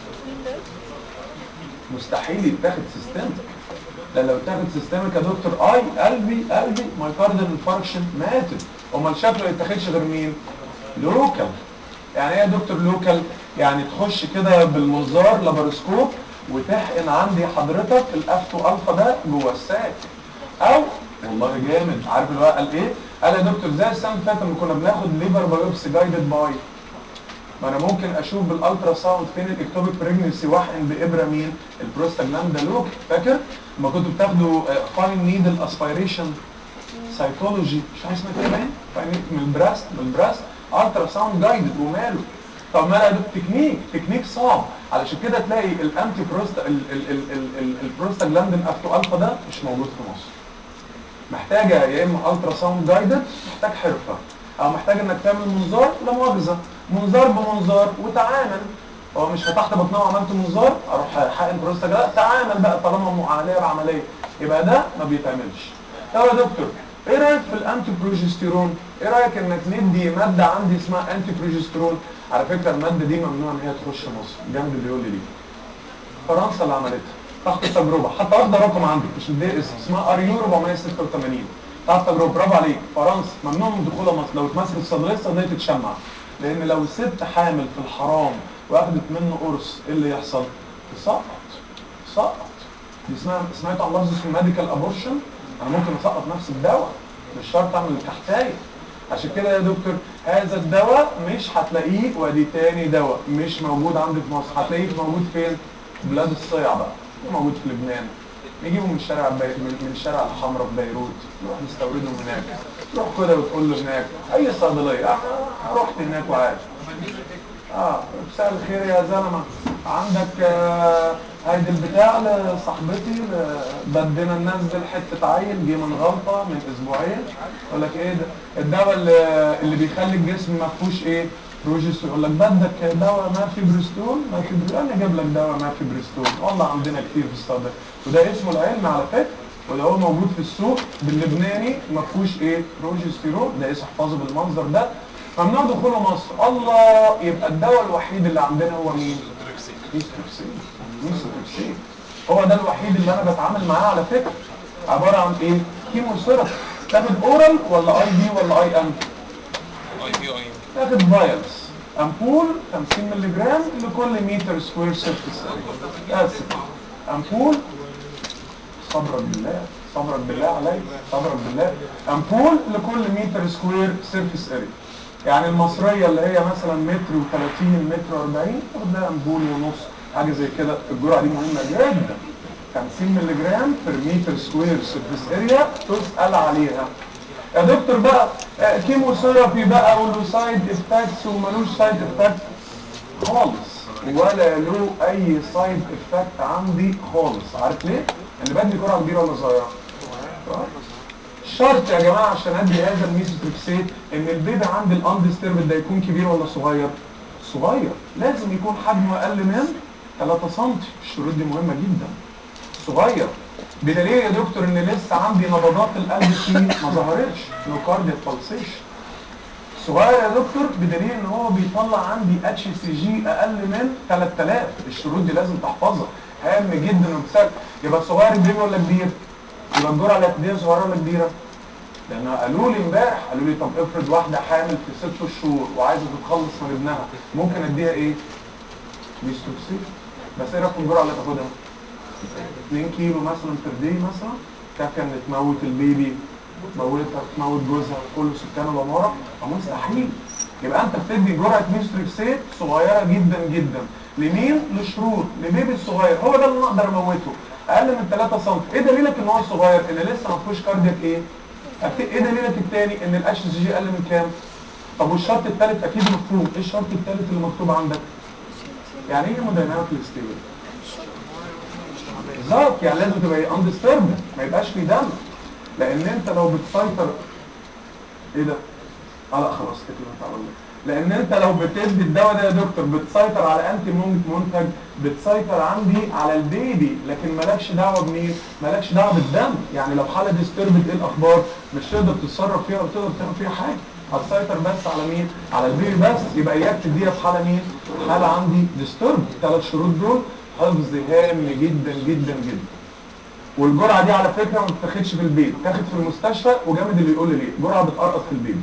مستحيل يتاخد سيستمك ده لو اتاخد سيستمك يا دكتور اي قلبي قلبي مايكارديال انفاركشن ماتت امال شكله ما يتاخدش غير مين لوكال يعني ايه يا دكتور لوكال يعني تخش كده بالمنظار لاباروسكوب وتحقن عندي حضرتك الافتو الفا ده جوه الساك او والله جامد عارف اللي هو قال ايه قال يا دكتور زي السنه اللي فاتت لما كنا بناخد ليفر بايوبسي جايدد باي ما انا ممكن اشوف بالالترا ساوند فين الاكتوبيك بريجنسي واحقن بابره مين البروستاجلاند ده لوك فاكر لما كنتوا بتاخدوا فاين نيدل اسبيريشن سايتولوجي مش عارف اسمها كده باين فاين من البراست من البراست الترا ساوند جايدد وماله طب ما لا ده تكنيك تكنيك صعب علشان كده تلاقي الانتي بروست البروستاجلاندين افتو الفا ده مش موجود في مصر محتاجه يا اما الترا ساوند جايدد محتاج حرفه او محتاج انك تعمل منظار لا مؤاخذه منظار بمنظار وتعامل هو مش فتحت بطنها وعملت منظار اروح حقن بروستاجلاند تعامل بقى طالما معامليه بعمليه يبقى ده ما بيتعملش طب يا دكتور ايه رايك في الانتي بروجستيرون ايه رايك انك ندي ماده عندي اسمها انتي بروجستيرون على فكره الماده دي ممنوع ان هي تخش مصر جنب اللي يقول لي دي فرنسا اللي عملتها تحت التجربه حتى واخده رقم عندك مش مديه اسم اسمها اريو 486 تحت التجربه برافو عليك فرنسا ممنوع من دخولها مصر لو اتمسكت الصيدليه الصيدليه تتشمع لان لو ست حامل في الحرام واخدت منه قرص ايه اللي يحصل؟ تسقط تسقط دي اسمها سمعت عن لفظ اسمه ميديكال ابورشن انا ممكن اسقط نفسي بدواء مش شرط اعمل التحتايه عشان كده يا دكتور هذا الدواء مش هتلاقيه وادي تاني دواء مش موجود عندي في مصر هتلاقيه موجود فين؟ بلاد الصيع بقى موجود في لبنان نجيبه من شارع بي... من من الشارع الحمراء في بيروت نروح نستورده من هناك تروح كده وتقول له هناك اي صيدليه آه رحت هناك وعارف اه مساء الخير يا زلمه عندك آه هيدي البتاع لصاحبتي بدنا ننزل حته عيل جه من غلطه من اسبوعين يقول لك ايه ده الدواء اللي, اللي بيخلي الجسم ما فيهوش ايه بروجست يقول لك بدك دواء ما في بريستول ما في بريستول انا اجيب لك دواء ما في بريستول والله عندنا كتير في الصيدليه وده اسمه العلم على فكره وده هو موجود في السوق باللبناني ما فيهوش ايه بروجستيرون ده اسم احفظه بالمنظر ده ممنوع دخوله مصر الله يبقى الدواء الوحيد اللي عندنا هو مين؟ ميثوتريكسين ميثوتريكسين هو ده الوحيد اللي انا بتعامل معاه على فكره عباره عن ايه؟ كيموثيرابي تاخد اورال ولا اي بي ولا اي ام؟ اي بي اي تاخد فايلز امبول 50 مللي جرام لكل متر سكوير سيرفيس بس امبول صبرك بالله صبرك بالله عليك صبرك بالله امبول لكل متر سكوير سيرفيس اريا يعني المصريه اللي هي مثلا متر و30 متر و40 تاخد لها امبول ونص حاجه زي كده الجرعه دي مهمه جدا 50 مللي جرام بير متر سكوير سيرفيس اريا تسال عليها يا دكتور بقى كيموثيرابي بقى وله سايد افكتس ومالوش سايد افكت خالص ولا له اي سايد افكت عندي خالص عارف ليه؟ ان بدي جرعه كبيره ولا صغيره؟ صغيرة. شرط يا جماعه عشان ادي هذا الميثوتريكسيت ان البيبي عند الاندستيرب ده يكون كبير ولا صغير؟ صغير لازم يكون حجمه اقل من 3 سم الشروط دي مهمه جدا صغير بدليل يا دكتور ان لسه عندي نبضات القلب فيه ما ظهرتش نو كاردياك بالسيشن صغير يا دكتور بدليل ان هو بيطلع عندي اتش سي جي اقل من 3000 الشروط دي لازم تحفظها هام جدا وبسهل يبقى صغير كبير ولا كبير يبقى الجرعه الاعتياديه صغيره ولا كبيره لان قالوا لي امبارح قالوا لي طب افرض واحده حامل في ست شهور وعايزه تتخلص من ابنها ممكن اديها ايه ميستوكسين بس ايه رايك في الجرعه اللي تاخدها 2 كيلو مثلا بير دي مثلا كان تموت البيبي تموتها تموت جوزها كل سكان العماره فمستحيل يبقى انت بتدي جرعه ميستريكسيت صغيره جدا جدا لمين لشروط لبيبي الصغير هو ده اللي انا اقدر اموته اقل من 3 سم ايه دليلك ان هو صغير ان لسه ما فيهوش كاردياك ايه أكيد ايه دليلك الثاني ان الاتش سي جي اقل من كام طب والشرط الثالث اكيد مفهوم ايه الشرط الثالث اللي مكتوب عندك يعني ايه هيمودايناميك ستيبل بالظبط يعني لازم تبقى ايه اندسترب ما يبقاش في دم لان انت لو بتسيطر ايه ده اه لا خلاص كده انت على الله لان انت لو بتدي الدواء ده يا دكتور بتسيطر على انتي منتج بتسيطر عندي على البيبي لكن مالكش دعوه بمين مالكش دعوه بالدم يعني لو حاله ديستربت ايه الاخبار مش تقدر تتصرف فيها ولا تقدر تعمل فيها حاجه هتسيطر بس على مين على البيبي بس يبقى اياك تديها في حاله مين حاله عندي ديسترب الثلاث شروط دول حفظ هام جدا جدا جدا والجرعه دي على فكره ما بتتاخدش في البيت بتاخد في المستشفى وجامد اللي يقول لي ليه جرعه بتقرقط في البيبي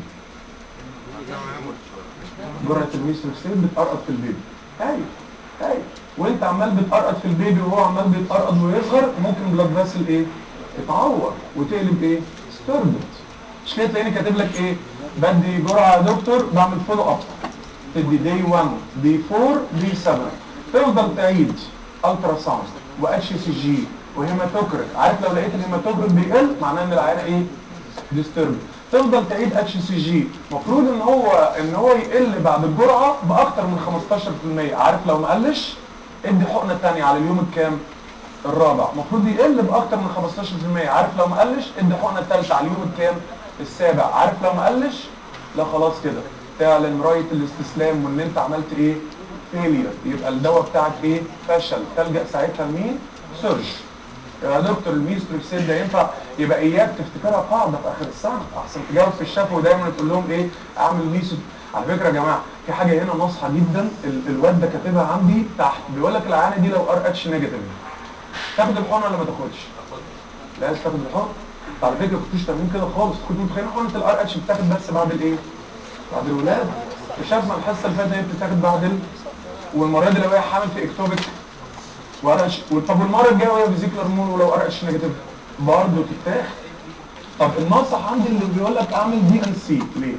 جرعه الميثوكسين بتقرقط في البيبي ايوه ايوه وانت عمال بتقرقط في البيبي وهو عمال بيتقرقط ويصغر ممكن بلاد فاسل ايه تتعور وتقلب ايه ستوربت مش كده تلاقيني كاتب لك ايه بدي جرعه يا دكتور بعمل فولو اب تدي دي 1 دي 4 دي 7 تفضل تعيد الترا ساوند واتش سي جي وهيماتوكريت عارف لو لقيت الهيماتوكريت بيقل معناه ان العيان ايه ديسترب تفضل تعيد اتش سي جي المفروض ان هو ان هو يقل بعد الجرعه باكتر من 15% عارف لو ما قلش ادي حقنه ثانيه على اليوم الكام الرابع المفروض يقل باكتر من 15% عارف لو ما قلش ادي حقنه ثالثه على اليوم الكام السابع عارف لو ما قلش لا خلاص كده تعلن رايه الاستسلام وان انت عملت ايه فيلير يبقى الدواء بتاعك ايه فشل تلجا ساعتها لمين سيرش يا دكتور الميستروكسيد ده ينفع يبقى اياك تفتكرها قاعده في اخر السنه احسن تجاوب في الشفوي ودايما تقول لهم ايه اعمل ميسو على فكره يا جماعه في حاجه هنا ناصحه جدا ال- الواد ده كاتبها عندي تحت بيقول لك العيانه دي لو ار اتش نيجاتيف تاخد الحقنه ولا ما تاخدش؟ لازم تاخد الحقنه على فكره كنتوش تعملين كده خالص كنتوا متخيلين حقنه الار اتش بتاخد بس بعد الايه؟ بعد الولاده اكتشفنا الحصه اللي فاتت هي بتتاخد بعد ال... والمره دي لو هي حامل في اكتوبك وارقش طب والمره الجايه وهي فيزيكلر مون ولو ارقش نيجاتيف برضه تتاخد طب الناصح عندي اللي بيقول لك اعمل دي ان سي ليه؟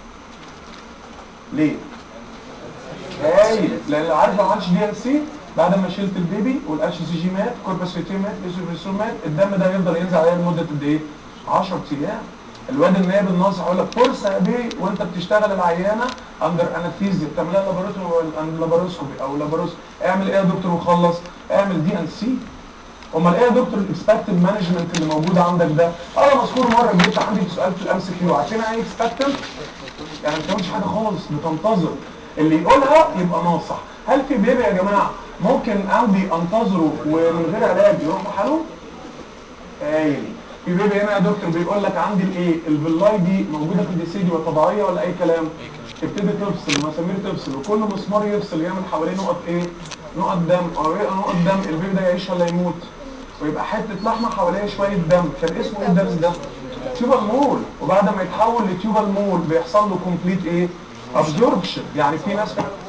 ليه؟ هايل لان عارف لو ما عملتش دي ان سي بعد ما شلت البيبي والاتش سي جي مات كوربس فيتيم مات ايسوفيسون مات الدم ده يفضل ينزل عليها لمده قد ايه؟ 10 ايام الواد النائب الناصح يقول لك فرصه يا بيه وانت بتشتغل العيانه اندر انستيزيا بتعمل لها لاباروتو- لاباروسكوبي او لاباروس اعمل ايه يا دكتور وخلص اعمل دي ان سي امال ايه يا دكتور الاكسبكتد مانجمنت اللي موجود عندك ده؟ انا مذكور مره جبت عندي سؤال في الام سي كيو عارفين يعني ايه اكسبكتد؟ يعني ما بتعملش حاجه خالص بتنتظر اللي يقولها يبقى ناصح هل في بيبي يا جماعه ممكن عندي انتظره ومن غير علاج يروح بحاله؟ هايل في بيبي هنا يا دكتور بيقول لك عندي الايه الفيلاي دي موجوده في الديسيدي وطبيعيه ولا اي كلام تبتدي تفصل المسامير تفصل وكل مسمار يفصل يعمل حواليه نقط ايه نقط دم او يبقى نقط دم البيبي ده يعيش ولا يموت ويبقى حته لحمه حواليها شويه دم كان اسمه ايه الدرس ده تيوبال مول وبعد ما يتحول لتيوبال مول بيحصل له كومبليت ايه ابزوربشن يعني في ناس فعلا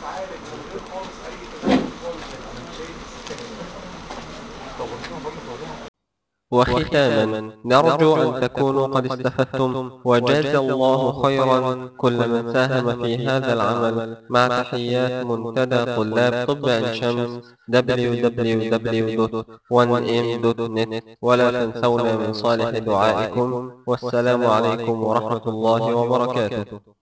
وختاما نرجو أن تكونوا قد استفدتم وجاز الله خيرا كل من ساهم في هذا العمل مع تحيات منتدى طلاب طب عين شمس www.1m.net ولا تنسونا من صالح دعائكم والسلام عليكم ورحمة الله وبركاته